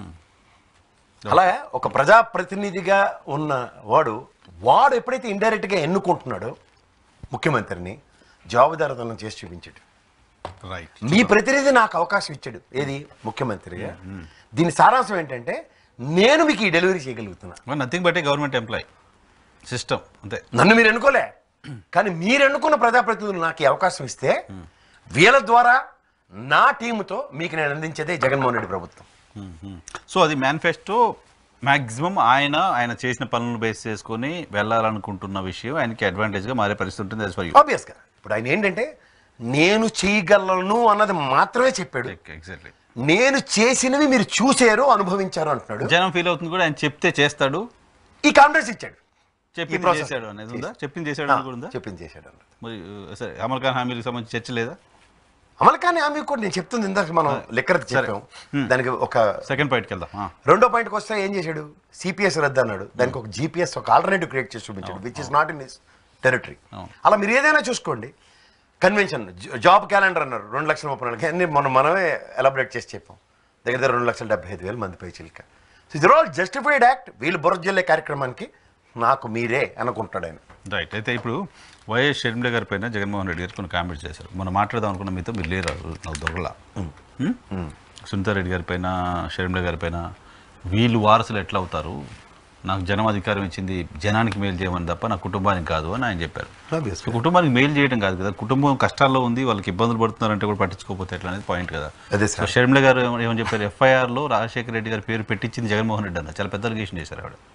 అలా ఒక ప్రజాప్రతినిధిగా ఉన్న వాడు వాడు ఎప్పుడైతే ఇండైరెక్ట్గా ఎన్నుకుంటున్నాడో ముఖ్యమంత్రిని జవాబుదారితనం చేసి చూపించాడు రైట్ మీ ప్రతినిధి నాకు అవకాశం ఇచ్చాడు ఏది ముఖ్యమంత్రిగా దీని సారాంశం ఏంటంటే నేను మీకు ఈ డెలివరీ చేయగలుగుతున్నా nothing but a government employee system అంతే నన్ను మీరు ఎన్నుకోలే కానీ మీరు ఎన్నుకున్న ప్రజాప్రతినిధులు నాకు ఈ అవకాశం ఇస్తే వీళ్ళ ద్వారా నా టీముతో మీకు నేను అందించేదే జగన్మోహన్ రెడ్డి ప్రభుత్వం సో అది మేనిఫెస్టో మ్యాక్సిమం ఆయన ఆయన చేసిన పనులను బేస్ చేసుకొని వెళ్ళాలనుకుంటున్న విషయం ఆయనకి అడ్వాంటేజ్గా మారే పరిస్థితి ఉంటుంది యాజ్ ఫర్ యూ ఆబ్వియస్గా ఇప్పుడు ఆయన ఏంటంటే నేను చేయగలను అన్నది మాత్రమే చెప్పాడు ఎగ్జాక్ట్లీ నేను చేసినవి మీరు చూసారు అనుభవించారు అంటున్నాడు జనం ఫీల్ అవుతుంది కూడా ఆయన చెప్తే చేస్తాడు ఈ కాన్ఫిడెన్స్ ఇచ్చాడు చెప్పింది process. చేశాడు అనేది ఉందా చెప్పింది చేశాడు ఆ, అని కూడా ఉందా చెప్పింది చేశాడు అన్నాడు మరి uh, సరే అమల్ ఖాన్ హామీలకు సంబంధించి చర్చ లేదా అమలు కానీ ఆమె కూడా నేను చెప్తుంది ఇందాక మనం లెక్కర్ చెప్పాం దానికి ఒక సెకండ్ పాయింట్కి వెళ్దాం ఆ. రెండో పాయింట్కి వస్తే ఏం చేశాడు సిపిఎస్ రద్దు అన్నాడు దానికి ఒక జీపీఎస్ ఒక ఆల్టర్నేటివ్ క్రియేట్ చేసి చూపించాడు which is not in his territory అవును. అలా మీరు ఏదైనా చూసుకోండి కన్వెన్షన్ జాబ్ క్యాలెండర్ అన్నారు రెండు లక్షల ముప్పై నాలుగు అన్ని మనం మనమే ఎలాబరేట్ చేసి చెప్పాం దగ్గర దగ్గర రెండు లక్షల డెబ్బై ఐదు వేలు మంది పై చిలిక సో ఇది ఆల్ జస్టిఫైడ్ యాక్ట్ వీళ్ళు బుర్ర జల్లే కార్యక్రమానికి నాకు మీరే అనుకుంటాడు ఆయన రైట్ అయితే ఇప్పుడు వైఎస్ షర్మిల గారి పైన జగన్మోహన్ రెడ్డి గారు కొన్ని కామెంట్స్ చేశారు మనం మాట్లాడదాం అనుకున్న మీతో మీరు లేరు ఆ రోజు, నాకు దొరకలా సునీతారెడ్డి గారి పైన షర్మిల గారి పైన వీళ్ళు వారసులు ఎట్లా అవుతారు నాకు జనం అధికారం ఇచ్చింది జనానికి మేలు చేయమని తప్ప నా కుటుంబానికి కాదు అని ఆయన చెప్పారు సో కుటుంబానికి మేలు చేయడం కాదు కదా కుటుంబం కష్టాల్లో ఉంది వాళ్ళకి ఇబ్బందులు పడుతున్నారంటే కూడా పట్టించుకోకపోతే ఎట్లా అనేది పాయింట్ కదా అదే సో సార్ షర్మిల గారు ఏమ- ఏమని చెప్పారు ఎఫ్ఐఆర్లో రాజశేఖర రెడ్డి గారి పేరు పెట్టించింది జగన్మోహన్ రెడ్డి అన్న చాలా పెద్ద అలిగేషన్ చేశారు ఆవిడ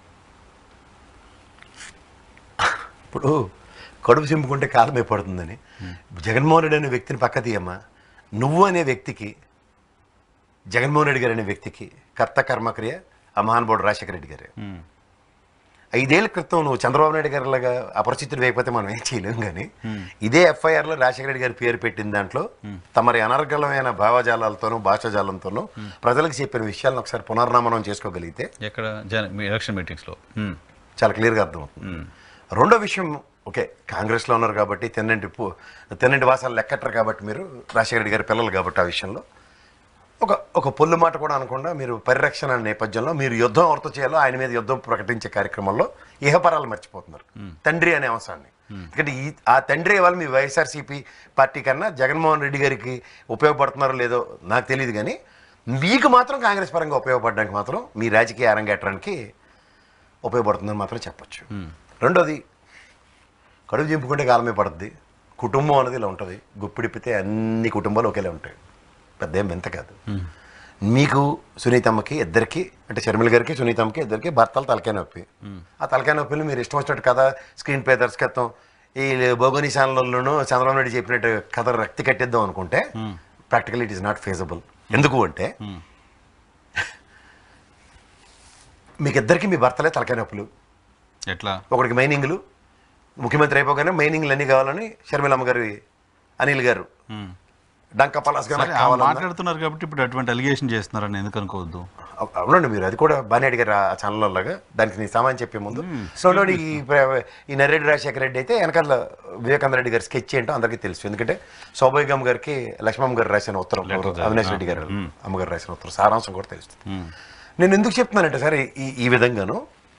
ఇప్పుడు కడుపు చింపుకుంటే కాలమే పడుతుందని జగన్మోహన్ రెడ్డి అనే వ్యక్తిని పక్క తీయమ్మా నువ్వు అనే వ్యక్తికి జగన్మోహన్ రెడ్డి గారు అనే వ్యక్తికి కర్త కర్మక్రియ ఆ మహానుభావుడు రాజశేఖర రెడ్డి గారు మ్మ్. ఐదేళ్ల క్రితం నువ్వు చంద్రబాబు నాయుడు గారి లాగా అపరిచితుడు అయిపోతే మనం ఏం చేయలేం కానీ ఇదే ఎఫ్ఐఆర్లో రాజశేఖర రెడ్డి గారి పేరు పెట్టిన దాంట్లో తమరి అనర్గళమైన భావజాలాలతోనూ భాషాజాలంతోనూ ప్రజలకు చెప్పిన విషయాలను ఒకసారి పునర్నామనం చేసుకోగలిగితే ఎక్కడ జన మీ ఎలక్షన్ మీటింగ్స్లో మ్మ్. చాలా క్లియర్గా అర్థమవుతుంది మ్మ్. రెండో విషయం ఓకే కాంగ్రెస్లో ఉన్నారు కాబట్టి తెన్నంటి పు తెన్నంటి వాసాలు లెక్కట్టరు కాబట్టి మీరు రాజశేఖర రెడ్డి గారి పిల్లలు కాబట్టి ఆ విషయంలో ఒక ఒక పొల్లు మాట కూడా అనకుండా మీరు పరిరక్షణ నేపథ్యంలో మీరు యుద్ధం ఎవరితో చేయాలో ఆయన మీద యుద్ధం ప్రకటించే కార్యక్రమంలో ఇహపరాలు మర్చిపోతున్నారు తండ్రి అనే అంశాన్ని ఎందుకంటే ఈ ఆ తండ్రి వాళ్ళు మీ వైఎస్ఆర్సీపీ పార్టీ కన్నా జగన్మోహన్ రెడ్డి గారికి ఉపయోగపడుతున్నారో లేదో నాకు తెలియదు కానీ మీకు మాత్రం కాంగ్రెస్ పరంగా ఉపయోగపడడానికి మాత్రం మీ రాజకీయ అరంగేట్రానికి ఉపయోగపడుతుందని మాత్రం చెప్పొచ్చు రెండోది కడుపు చింపుకుంటే కాలమే పడుద్ది కుటుంబం అనేది ఇలా ఉంటుంది గుప్పిడిప్పితే అన్ని కుటుంబాలు ఒకేలా ఉంటాయి పెద్ద ఏం వింత కాదు మీకు సునీతమ్మకి ఇద్దరికి అంటే షర్మిల గారికి సునీతమ్మకి ఇద్దరికి భర్తలు తలకాయ నొప్పి ఆ తలకాయ నొప్పిని మీరు ఇష్టం వచ్చినట్టు కథ స్క్రీన్ ప్లే దర్శకత్వం ఈ బోగోని ఛానల్లోనూ చంద్రబాబు నాయుడు చెప్పినట్టు కథ రక్తి కట్టిద్దాం అనుకుంటే practical it is not feasible ఎందుకు అంటే మీకు ఇద్దరికి మీ భర్తలే తలకాయ నొప్పులు ఎట్లా ఒకడికి మైనింగ్లు ముఖ్యమంత్రి అయిపోగానే మైనింగ్లు అన్నీ కావాలని షర్మిలమ్మ గారి అనిల్ గారు ఉమ్. డంక పలాస్గా సరే, నాకు ఆ కావాలన్నా మాట్లాడుతున్నారు కాబట్టి ఇప్పుడు అటువంటి అలిగేషన్ చేస్తున్నారని ఎందుకు అనుకోవద్దు అవ్- అవునండి మీరు అది కూడా బాగానే అడిగారు ఆ ఛానల్లో లాగా దానికి నేను సామాన్ చెప్పే ముందు రెండోది ఈ ప్ర- ఈ నర్రెడ్డి రాజశేఖర రెడ్డి అయితే వెనకాల వివేకానంద రెడ్డి గారి స్కెచ్ ఏంటో అందరికీ తెలుసు ఎందుకంటే సౌభాగ్యం గారికి లక్ష్మమ్మ గారు రాసిన ఉత్తరం Letter అవినాష్ రెడ్డి గారు అమ్మగారు రాసిన ఉత్తరం సారాంశం కూడా తెలుస్తుంది నేను ఎందుకు చెప్తున్నానంటే సరే ఈ ఈ విధంగాను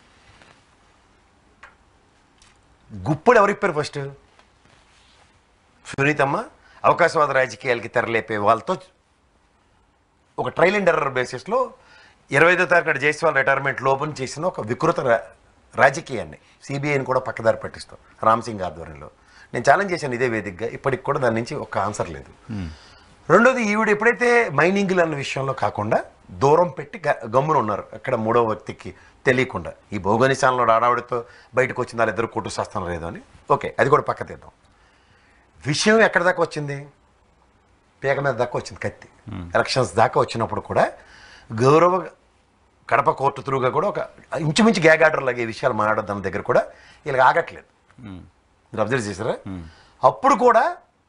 గుప్పుడు ఎవరిప్పారు ఫస్ట్ సునీతమ్మ అవకాశవాద రాజకీయాలకి తెరలేపే వాళ్ళతో ఒక ట్రైల్ అండ్ ఎర్రర్ బేసిస్లో ఇరవై ఐదో తారీఖు జైస్వాల్ రిటైర్మెంట్ లోపల చేసిన ఒక వికృత రా- రాజకీయాన్ని సిబిఐని కూడా పక్కదారి పట్టిస్తాం రామ్ సింగ్ ఆధ్వర్యంలో నేను ఛాలెంజ్ చేశాను ఇదే వేదికగా ఇప్పటికి కూడా దాని నుంచి ఒక ఆన్సర్ లేదు రెండోది ఈవిడ ఎప్పుడైతే మైనింగ్లు అన్న విషయంలో కాకుండా దూరం పెట్టి గ- గమ్మున ఉన్నారు అక్కడ మూడో వ్యక్తికి తెలియకుండా ఈ భౌగోళిశాలలో ఆడావిడితో బయటకు వచ్చిన వాళ్ళు ఇద్దరు కొట్టు చేస్తాను లేదు అని ఓకే అది కూడా పక్క తీద్దాం విషయం ఎక్కడ దాకా వచ్చింది పీక మీద దాకా వచ్చింది కత్తి ఎలక్షన్స్ దాకా వచ్చినప్పుడు కూడా గౌరవ కడప కోర్టు త్రూగా కూడా ఒక ఇంచుమించు గ్యాగ్ ఆర్డర్ లాగే ఈ విషయాలు మాట్లాడదాని దగ్గర కూడా వీళ్ళకి ఆగట్లేదు మీరు అబ్జర్వ్ చేశారా అప్పుడు కూడా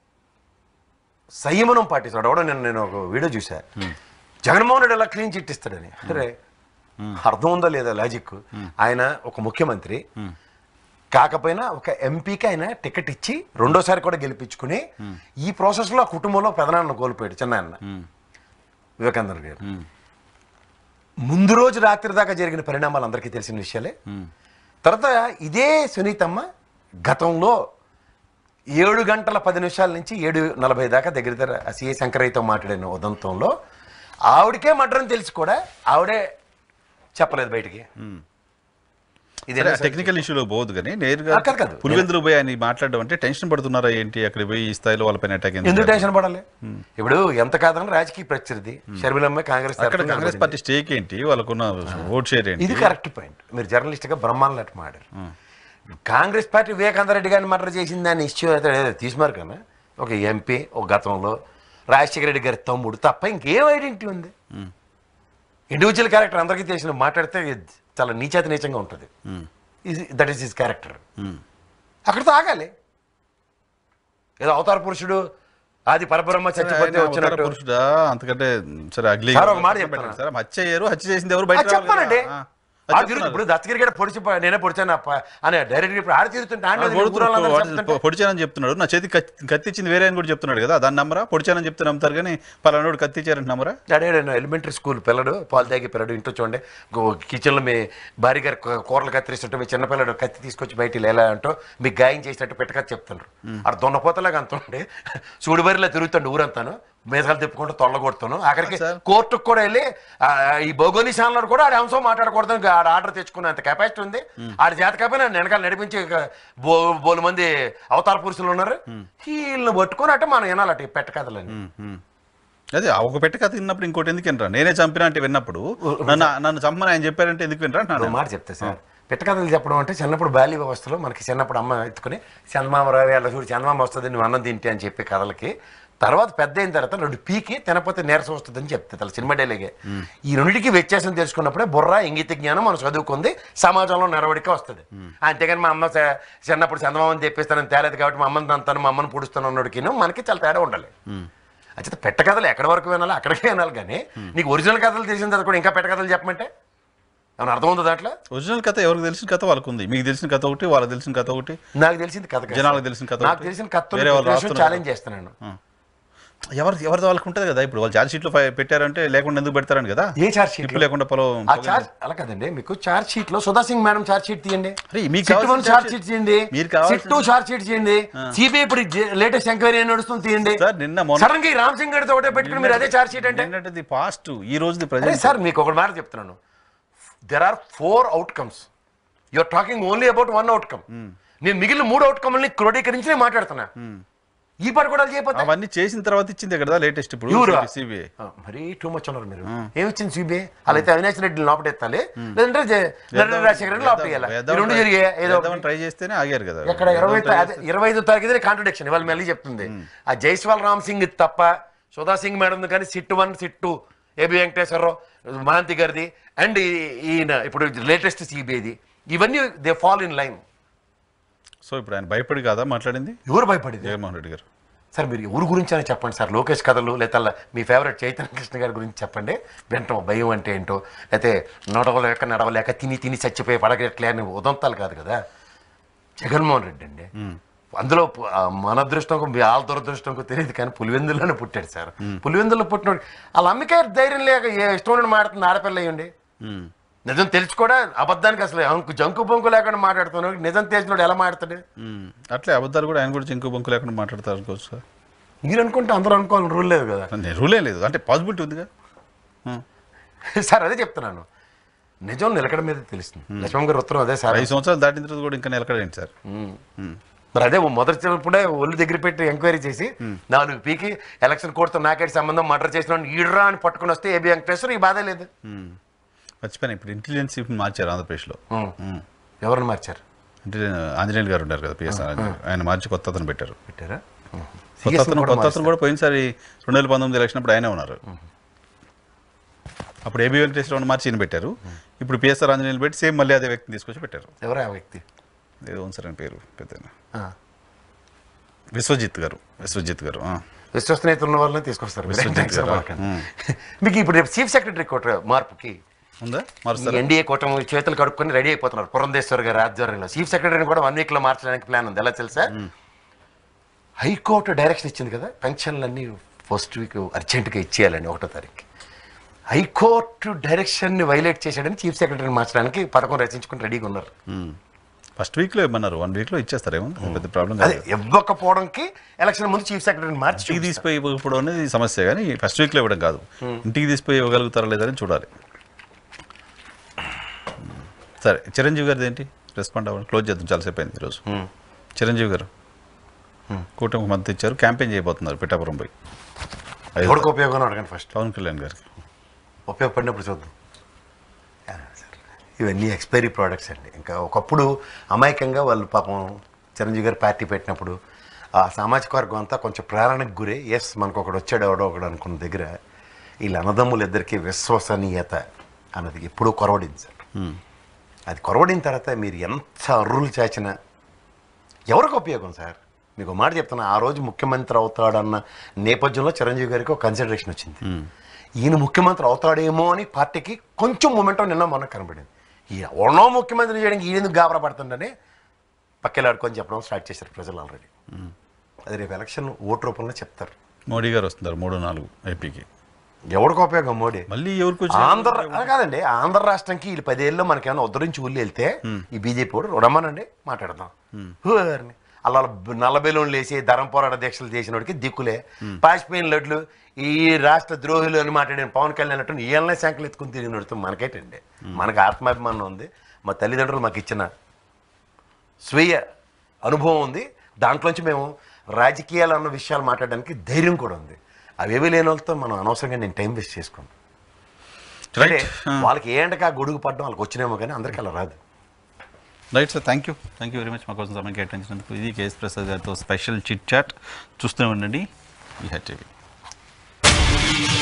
సంయమనం పాటిస్తాడు కూడా నేను నేను ఒక వీడియో చూసా జగన్మోహన్ రెడ్డి ఎలా క్లీన్ చిట్ ఇస్తాడని అరే అర్థం ఉందో లేదా లాజిక్ ఆయన ఒక ముఖ్యమంత్రి కాకపోయినా ఒక ఎంపీకి ఆయన టికెట్ ఇచ్చి రెండోసారి కూడా గెలిపించుకుని ఈ ప్రాసెస్లో ఆ కుటుంబంలో పెదనాన్న కోల్పోయాడు చిన్నాయన్న వివేకానంద గారు ముందు రోజు రాత్రి దాకా జరిగిన పరిణామాలు అందరికీ తెలిసిన విషయాలే తర్వాత ఇదే సునీతమ్మ గతంలో ఏడు గంటల పది నిమిషాల నుంచి ఏడు నలభై దాకా దగ్గర దగ్గర సిఏ శంకరయ్యతో మాట్లాడిన ఉదంతంలో ఆవిడకే మడ్రని తెలిసి కూడా ఆవిడే చెప్పలేదు బయటికి ఇది టెక్నికల్ ఇష్యూలో పోదు కానీ నేరుగా ఆ, కాదు, కాదు. పులివెందులు పోయి ఆయన మాట్లాడడం అంటే టెన్షన్ పడుతున్నారా ఏంటి అక్కడ పోయి ఈ స్థాయిలో వాళ్ళపైన అటాక్ ఎందుకు టెన్షన్ పడాలి ఇప్పుడు ఎంత కాదని రాజకీయ ప్రత్యర్థి షర్మిలమ్మ కాంగ్రెస్ అక్కడ తరఫున కాంగ్రెస్ పార్టీ స్టేక్ ఏంటి వాళ్ళకున్న ఓట్ షేర్ ఏంటి ఇది కరెక్ట్ పాయింట్ మీరు జర్నలిస్ట్ గా బ్రహ్మాండ మాడారు కాంగ్రెస్ పార్టీ వివేకానంద రెడ్డి గారిని మర్డర్ చేసిన దాన్ని ఇష్యూ అయితే తీసుమారు కదా ఒక ఎంపీ ఒక గతంలో రాజశేఖర రెడ్డి గారి తమ్ముడు తప్ప ఇంకేం ఐడెంటిటీ ఉంది ఇండివిజువల్ క్యారెక్టర్ అందరికీ తెలిసిన మాట్లాడితే ఇది చాలా నీచాతి నీచంగా ఉంటుంది దట్ ఈస్ హిస్ క్యారెక్టర్ అక్కడితో ఆగాలి ఏదో అవతార పురుషుడు ఆది పరబ్రహ్మ చచ్చిపోతే ఆయన అవతార వచ్చినట్టు పురుషుడా అంతకంటే సరే అగ్లీ సార్, ఒక మాట చెప్తాను. సార్ హత్య చేయరు హత్య చేసింది ఎవరు ఆ, బయట చెప్పానండి ఆ తిరుగు- ఇప్పుడు దత్తగిరి గడ పొడిచి నేనే పొడిచాను అప్ప అని డైరెక్ట్ ఇప్పుడు ఆడ తిరుగుతుంటే ఆడ ఊరోళ్ళందరూ చెప్తుంటే పొడిచానని చెప్తున్నాడు నా చేతి కత్తి కత్తి ఇచ్చింది వేరే అని కూడా చెప్తున్నాడు కదా దాన్ని నమ్మరా పొడిచానని చెప్తే నమ్ముతారు కానీ పలానోడు కత్తి ఇచ్చారంటే నమ్మరా అడిగాడు ఎలిమెంటరీ స్కూల్ పిల్లడు పాలు తాగి పిల్లడు ఇంట్లో చూడండి గో- కిచెన్లో మీ భార్య గారు కూ- కూరలు కత్తిరిస్తుంటే మీ చిన్న పిల్లడు కత్తి తీసుకొచ్చి బయట ఎలా అంటూ మీకు గాయం చేసినట్టు పెట్టకత్తి చెప్తుండ్రు అక్కడ దొన్నపోతలాగా అంత ఉండే సూడిబరిలో తిరుగుతుండే ఊరంతాను మీసాలు తిప్పుకుంటూ తొల్లగొడతాను ఆఖరికి సార్. కోర్టుకు కూడా వెళ్ళి ఆ, ఈ భౌగోళిక ఛానల్ కూడా ఆడ అంశం మాట్లాడకూడదు ఆడ ఆర్డర్ తెచ్చుకున్నంత కెపాసిటీ ఉంది ఆడ చేత కాకపోయినా నన్ను వెనకాల నడిపించి ఇక బో బోలు మంది అవతార పురుషులు ఉన్నారు వీళ్ళని పట్టుకొని అంటే మనం వినాలి అటు పెట్టకథలని అదే ఆ ఒక పెట్ట కథ విన్నప్పుడు ఇంకోటి ఎందుకు వినరా నేనే చంపినా అంటే విన్నప్పుడు నన్ను నన్ను చంపమని ఆయన చెప్పారంటే ఎందుకు వినరా ఒక అంటున్నాను మాట చెప్తా సార్ పెట్టకథలు చెప్పడం అంటే చిన్నప్పుడు బాల్య వ్యవస్థలో మనకి చిన్నప్పుడు అమ్మ ఎత్తుకుని చందమామ రావి అలా చూడు చందమామ వస్తుంది నువ్వు అన్నం తింటే అని చెప్పే కథలకి తర్వాత పెద్ద అయిన తర్వాత రెండు పీకి తినపోతే నీరసం వస్తుంది అని చెప్తే అలా సినిమా డైలాగే ఈ రెండింటికి వ్యత్యాసం తెలుసుకున్నప్పుడే బుర్ర ఇంగిత జ్ఞానం మనం చదువుకుంది సమాజంలో నడవడిక వస్తుంది అంతేగాని మా అమ్మ చ- చిన్నప్పుడు చందమామని తెప్పిస్తానని తేలేదు కాబట్టి మా అమ్మని తంతాను మా అమ్మని పుడుస్తాను అన్నోడికి మనకి చాలా తేడా ఉండాలి అయితే పెట్ట కథలు ఎక్కడి వరకు వినాలి అక్కడికే వినాలి కానీ నీకు ఒరిజినల్ కథలు తెలిసిన తర్వాత కూడా ఇంకా పెట్ట కథలు చెప్పమంటే ఏమైనా అర్థం ఉందో దాంట్లో ఒరిజినల్ కథ ఎవరికి తెలిసిన కథ వాళ్ళకు ఉంది మీకు తెలిసిన కథ ఒకటి వాళ్ళకి తెలిసిన కథ ఒకటి నాకు తెలిసింది కథ కాదు. జనాలకు తెలిసిన కథ నాకు ఒకటి. తెలిసిన కథ వేరే వాళ్ళు రాస్తున్నారు ఛాలెంజ్ చేస్తున్నాను ఎవరు ఎవరిది వాళ్ళకి ఉంటుంది కదా ఇప్పుడు వాళ్ళు ఛార్జ్ షీట్లో పెట్టారంటే లేకుండా ఎందుకు పెడతారని కదా ఏ ఛార్జ్ షీట్ టిప్పు లేకుండా పొలం ఆ చార్జ్ అలా కదండి మీకు చార్జ్ షీట్ లో Sudha Singh madam charge sheet తీయండి అరే, మీకు సిట్ కావాల్సిన వన్ చార్జ్ charge షీట్ తీయండి మీరు కావాల్సిన- సిట్ టూ చార్జ్ షీట్ తీయండి సిబిఐ ఇప్పుడు లేటెస్ట్ ఎంక్వైరీ ఏం నడుస్తుంది తీయండి సార్, నిన్న మొన్న- సడన్ గా ఈ రామ్ సింగ్ గారితో ఒకటే పెట్టుకుని మీరు అదే చార్జ్ షీట్ అంటే ఏంటంటే పాస్ట్ ఈ రోజుది అరే ప్రజెంట్ సార్ మీకు ఒక మాట చెప్తున్నాను there are four outcomes you're talking only about one outcome నేను మిగిలిన మూడు అవుట్కమ్ని క్రోడీకరించి నేను మాట్లాడుతున్నా ఈ పాట కూడా చేయకపోతే అవన్నీ చేసిన తర్వాత ఇచ్చింది కదా లేటెస్ట్ ఇప్పుడు ఎవరు? సిబిఐ ఆ, మరీ టూ మచ్ ఉన్నారు మీరు ఏమిచ్చింది సిబిఐ అలా అయితే అవినాష్ రెడ్డిని లోపడెత్తాలి లేదంటే జ- నరేంద్ర రాజశేఖర రెడ్డి లోపడేయాలి ఈ రెండు జరిగాయి ఏదో ఒకటి. ట్రై చేస్తేనే ఆగారు కదా ఎక్కడ ఇరవై అదే ఇరవై ఐదో తారీఖు కాంట్రడిక్షన్ ఇవాళ మళ్ళీ చెప్తుంది ఆ జైస్వాల్ రామ్ సింగ్ తప్ప సుధా సింగ్ మేడం కానీ SIT one SIT two AB Venkateswararao Mahanti గారిది అండ్ ఈయన ఇప్పుడు లేటెస్ట్ సిబిఐది ఇవన్నీ they fall in line so ఇప్పుడు ఆయన భయపడి కాదా మాట్లాడింది ఎవరు భయపడింది జగన్మోహన్ రెడ్డి గారు సార్ మీరు ఎవరి గురించి అని చెప్పండి సార్ లోకేష్ కథలు లేదా మీ ఫేవరెట్ చైతన్య కృష్ణ గారి గురించి చెప్పండి వింటాం భయం అంటే ఏంటో లేకపోతే నడవలేక నడవలేక తిని తిని చచ్చిపోయి పడగట్లే అని ఉదంతాలు కాదు కదా జగన్మోహన్ రెడ్డి అండి అందులో పు- ఆ మన అదృష్టంకు మీ వాళ్ళ దురదృష్టంకు తెలియదు కానీ పులివెందులోనే పుట్టాడు సార్ పులివెందులో పుట్టినోడు వాళ్ళ అమ్మకే ధైర్యం లేక ఏ ఇష్టం ఉన్నట్టు మాట్లాడుతుంది ఆడపిల్ల అయ్యండి ఉమ్. నిజం తెలుసు కూడా అబద్ధానికి అసలు అంకు జంకు బొంకు లేకుండా మాట్లాడుతున్నాడు నిజం తెలిసినోడు ఎలా మాట్లాడతాడు ఉమ్. అట్లే అబద్ధాలు కూడా ఆయన కూడా చింకు బొంకు లేకుండా మాట్లాడతారు అనుకోవచ్చు సార్ మీరు అనుకుంటే అందరూ అనుకోవాలని రూల్ లేదు కదా నేను రూలే లేదు అంటే పాసిబిలిటీ ఉందిగా ఉమ్. సార్ అదే చెప్తున్నాను నిజం నిలకడ మీద తెలుస్తుంది లక్ష్మణ్ గారు ఉత్తరం అదే సార్ ఐదు సంవత్సరాలు దాటిన తర్వాత కూడా ఇంకా నిలకడేంటి సార్ ఉమ్. ఉమ్. మరి అదే మొదటి ఇప్పుడే ఒళ్ళు దగ్గర పెట్టి ఎంక్వైరీ చేసి నాలుగు పీకి ఎలక్షన్ కోర్టుతో నాకేటి సంబంధం మర్డర్ చేసిన వాడిని ఈడ్రా అని పట్టుకుని వస్తే ఏబి వెంకటేశ్వర ఈ బాధ లేదు ఉమ్. మర్చిపోయాను ఇప్పుడు ఇంటెలిజెన్స్ చీఫ్ మార్చారు ఆంధ్రప్రదేశ్లో ఉమ్. ఉమ్. ఎవరిని మార్చారు అంటే ఆంజనేయులు గారు ఉన్నారు కదా పిఎస్ ఆయన మార్చి కొత్త అతను పెట్టారు పెట్టారా కొత్త అతను కొత్త అతను కూడా పోయినసారి రెండు వేల పంతొమ్మిది ఎలక్షన్ అప్పుడు ఆయనే ఉన్నారు అప్పుడు ఏబీ వెంకటేశ్వరరావు మార్చి ఈయన పెట్టారు ఇప్పుడు పిఎస్ఆర్ ఆంజనేయులు పెట్టి సేమ్ మళ్ళీ అదే వ్యక్తిని తీసుకొచ్చి పెట్టారు ఎవరా ఆ వ్యక్తి ఏదో ఉంది సార్ ఆయన పేరు పెద్ద ఆ. విశ్వజిత్ గారు విశ్వజిత్ గారు ఆ. విశ్వసనీయత ఉన్న వాళ్ళని తీసుకొస్తారు మీరు విశ్వజిత్ టెన్షన్ గారు. పడకండి. ఉమ్. మీకు ఇప్పుడు రేపు చీఫ్ సెక్రటరీ కోట మార్పుకి ఉందా ఈ మారుస్తారా ఎన్డీఏ కూటమి చేతులు కడుక్కొని రెడీ అయిపోతున్నారు పురంధేశ్వర్ గారి ఆధ్వర్యంలో చీఫ్ సెక్రటరీని కూడా వన్ వీక్ లో మార్చడానికి ప్లాన్ ఉంది ఎలా తెలుసా హైకోర్టు డైరెక్షన్ ఇచ్చింది కదా పెన్షన్లన్నీ ఫస్ట్ వీక్ అర్జెంటుగా ఇచ్చేయాలని ఒకటో తారీఖు హైకోర్టు డైరెక్షన్ని వైలేట్ చేశాడని చీఫ్ సెక్రటరీని మార్చడానికి పథకం రచించుకుని రెడీగా ఉన్నారు ఫస్ట్ వీక్లో ఇవ్వమన్నారు వన్ వీక్లో ఇచ్చేస్తారేమో పెద్ద ప్రాబ్లం అదే కాదు ఇవ్వకపోవడంకి ఎలక్షన్ ముందు చీఫ్ సెక్రటరీని మార్చి ఇంటికి తీసిపోయి ఇవ్వకపోవడం అనేది సమస్య కానీ ఫస్ట్ వీక్లో ఇవ్వడం కాదు ఇంటికి తీసిపోయి ఇవ్వగలుగుతారా లేదని చూడాలి సరే చిరంజీవి గారిది ఏంటి రెస్పాండ్ అవ్వండి క్లోజ్ చేద్దాం చాలాసేపు అయింది ఈరోజు Hmm. చిరంజీవి గారు కూటమికి మద్దతు ఇచ్చారు క్యాంపెయిన్ చేయబోతున్నారు పిఠాపురం పోయి ఐదు- ఎవరికి ఉపయోగం అడగండి ఫస్ట్ పవన్ కళ్యాణ్ గారికి ఉపయోగపడినప్పుడు చూద్దాం ఆ, సరే. ఇవన్నీ ఎక్స్పైరీ ప్రోడక్ట్స్ అండి ఇంకా ఒకప్పుడు అమాయకంగా వాళ్ళు పాపం చిరంజీవి గారు పార్టీ పెట్టినప్పుడు ఆ సామాజిక వర్గం అంతా కొంచెం ప్రేరణకు గురే ఎస్ మనకు ఒకడు వచ్చాడు ఎవడో ఒకడు అనుకున్న దగ్గర వీళ్ళ అన్నదమ్ములు ఇద్దరికి విశ్వసనీయత అన్నది ఎప్పుడూ కొరవడింది సార్ Hmm. అది కొరవడిన తర్వాత మీరు ఎంత అర్రులు చాచినా ఎవరికి ఉపయోగం సార్ మీకు ఒక మాట చెప్తున్నా ఆ రోజు ముఖ్యమంత్రి అవుతాడన్న నేపథ్యంలో చిరంజీవి గారికి ఒక కన్సిడరేషన్ వచ్చింది ఈయన ముఖ్యమంత్రి అవుతాడేమో అని పార్టీకి కొంచెం మూమెంటం నిన్న మొన్న కనబడింది ఈ ఎవరినో ముఖ్యమంత్రి చేయడానికి ఈయన ఎందుకు గాబరా పడుతుండని పక్కెలాడుకొని చెప్పడం స్టార్ట్ చేశారు ప్రజలు ఆల్రెడీ అది రేపు ఎలక్షన్ ఓటు రూపంలో చెప్తారు మోడీ గారు వస్తున్నారు మూడు నాలుగు ఏపీకి ఎవరికి ఉపయోగం మోడీ మళ్ళీ ఎవరికి వచ్చి ఆంధ్ర అలా కాదండి ఆంధ్ర రాష్ట్రానికి వీళ్ళు పదేళ్ళలో మనకేమైనా ఉద్ధరించి ఊళ్ళు వెళ్తే ఈ బీజేపీ కూడా రమ్మనండి మాట్లాడదాం హూర్ని. అలా నల్ల బెలూన్లు వేసి ధరం పోరాట దీక్షలు చేసిన వాడికి దిక్కులే పాసిపోయిన లడ్లు ఈ రాష్ట్ర ద్రోహులు అని మాట్లాడిన పవన్ కళ్యాణ్ అట్టు ఈయననే శాంకలు ఎత్తుకుని తిరిగిన వాడితో మనకేటండి మనకు ఆత్మాభిమానం ఉంది మా తల్లిదండ్రులు మాకు ఇచ్చిన స్వీయ అనుభవం ఉంది దాంట్లోంచి మేము రాజకీయాలు అన్న విషయాలు మాట్లాడడానికి ధైర్యం కూడా ఉంది అవేవి లేని వాళ్ళతో మనం అనవసరంగా నేను టైం వేస్ట్ చేసుకోను అంటే రైట్ వాళ్ళకి ఏ ఎండక గొడుగు పడడం వాళ్ళకి వచ్చినేమో కానీ అందరికీ అలా రాదు right sir thank you thank you very much మా కోసం సమయం కేటాయించినందుకు ఇది కేఎస్ ప్రసాద్ గారితో స్పెషల్ చిట్ చాట్ చూస్తూనే ఉండండి ఈ హెచ్ టీవీ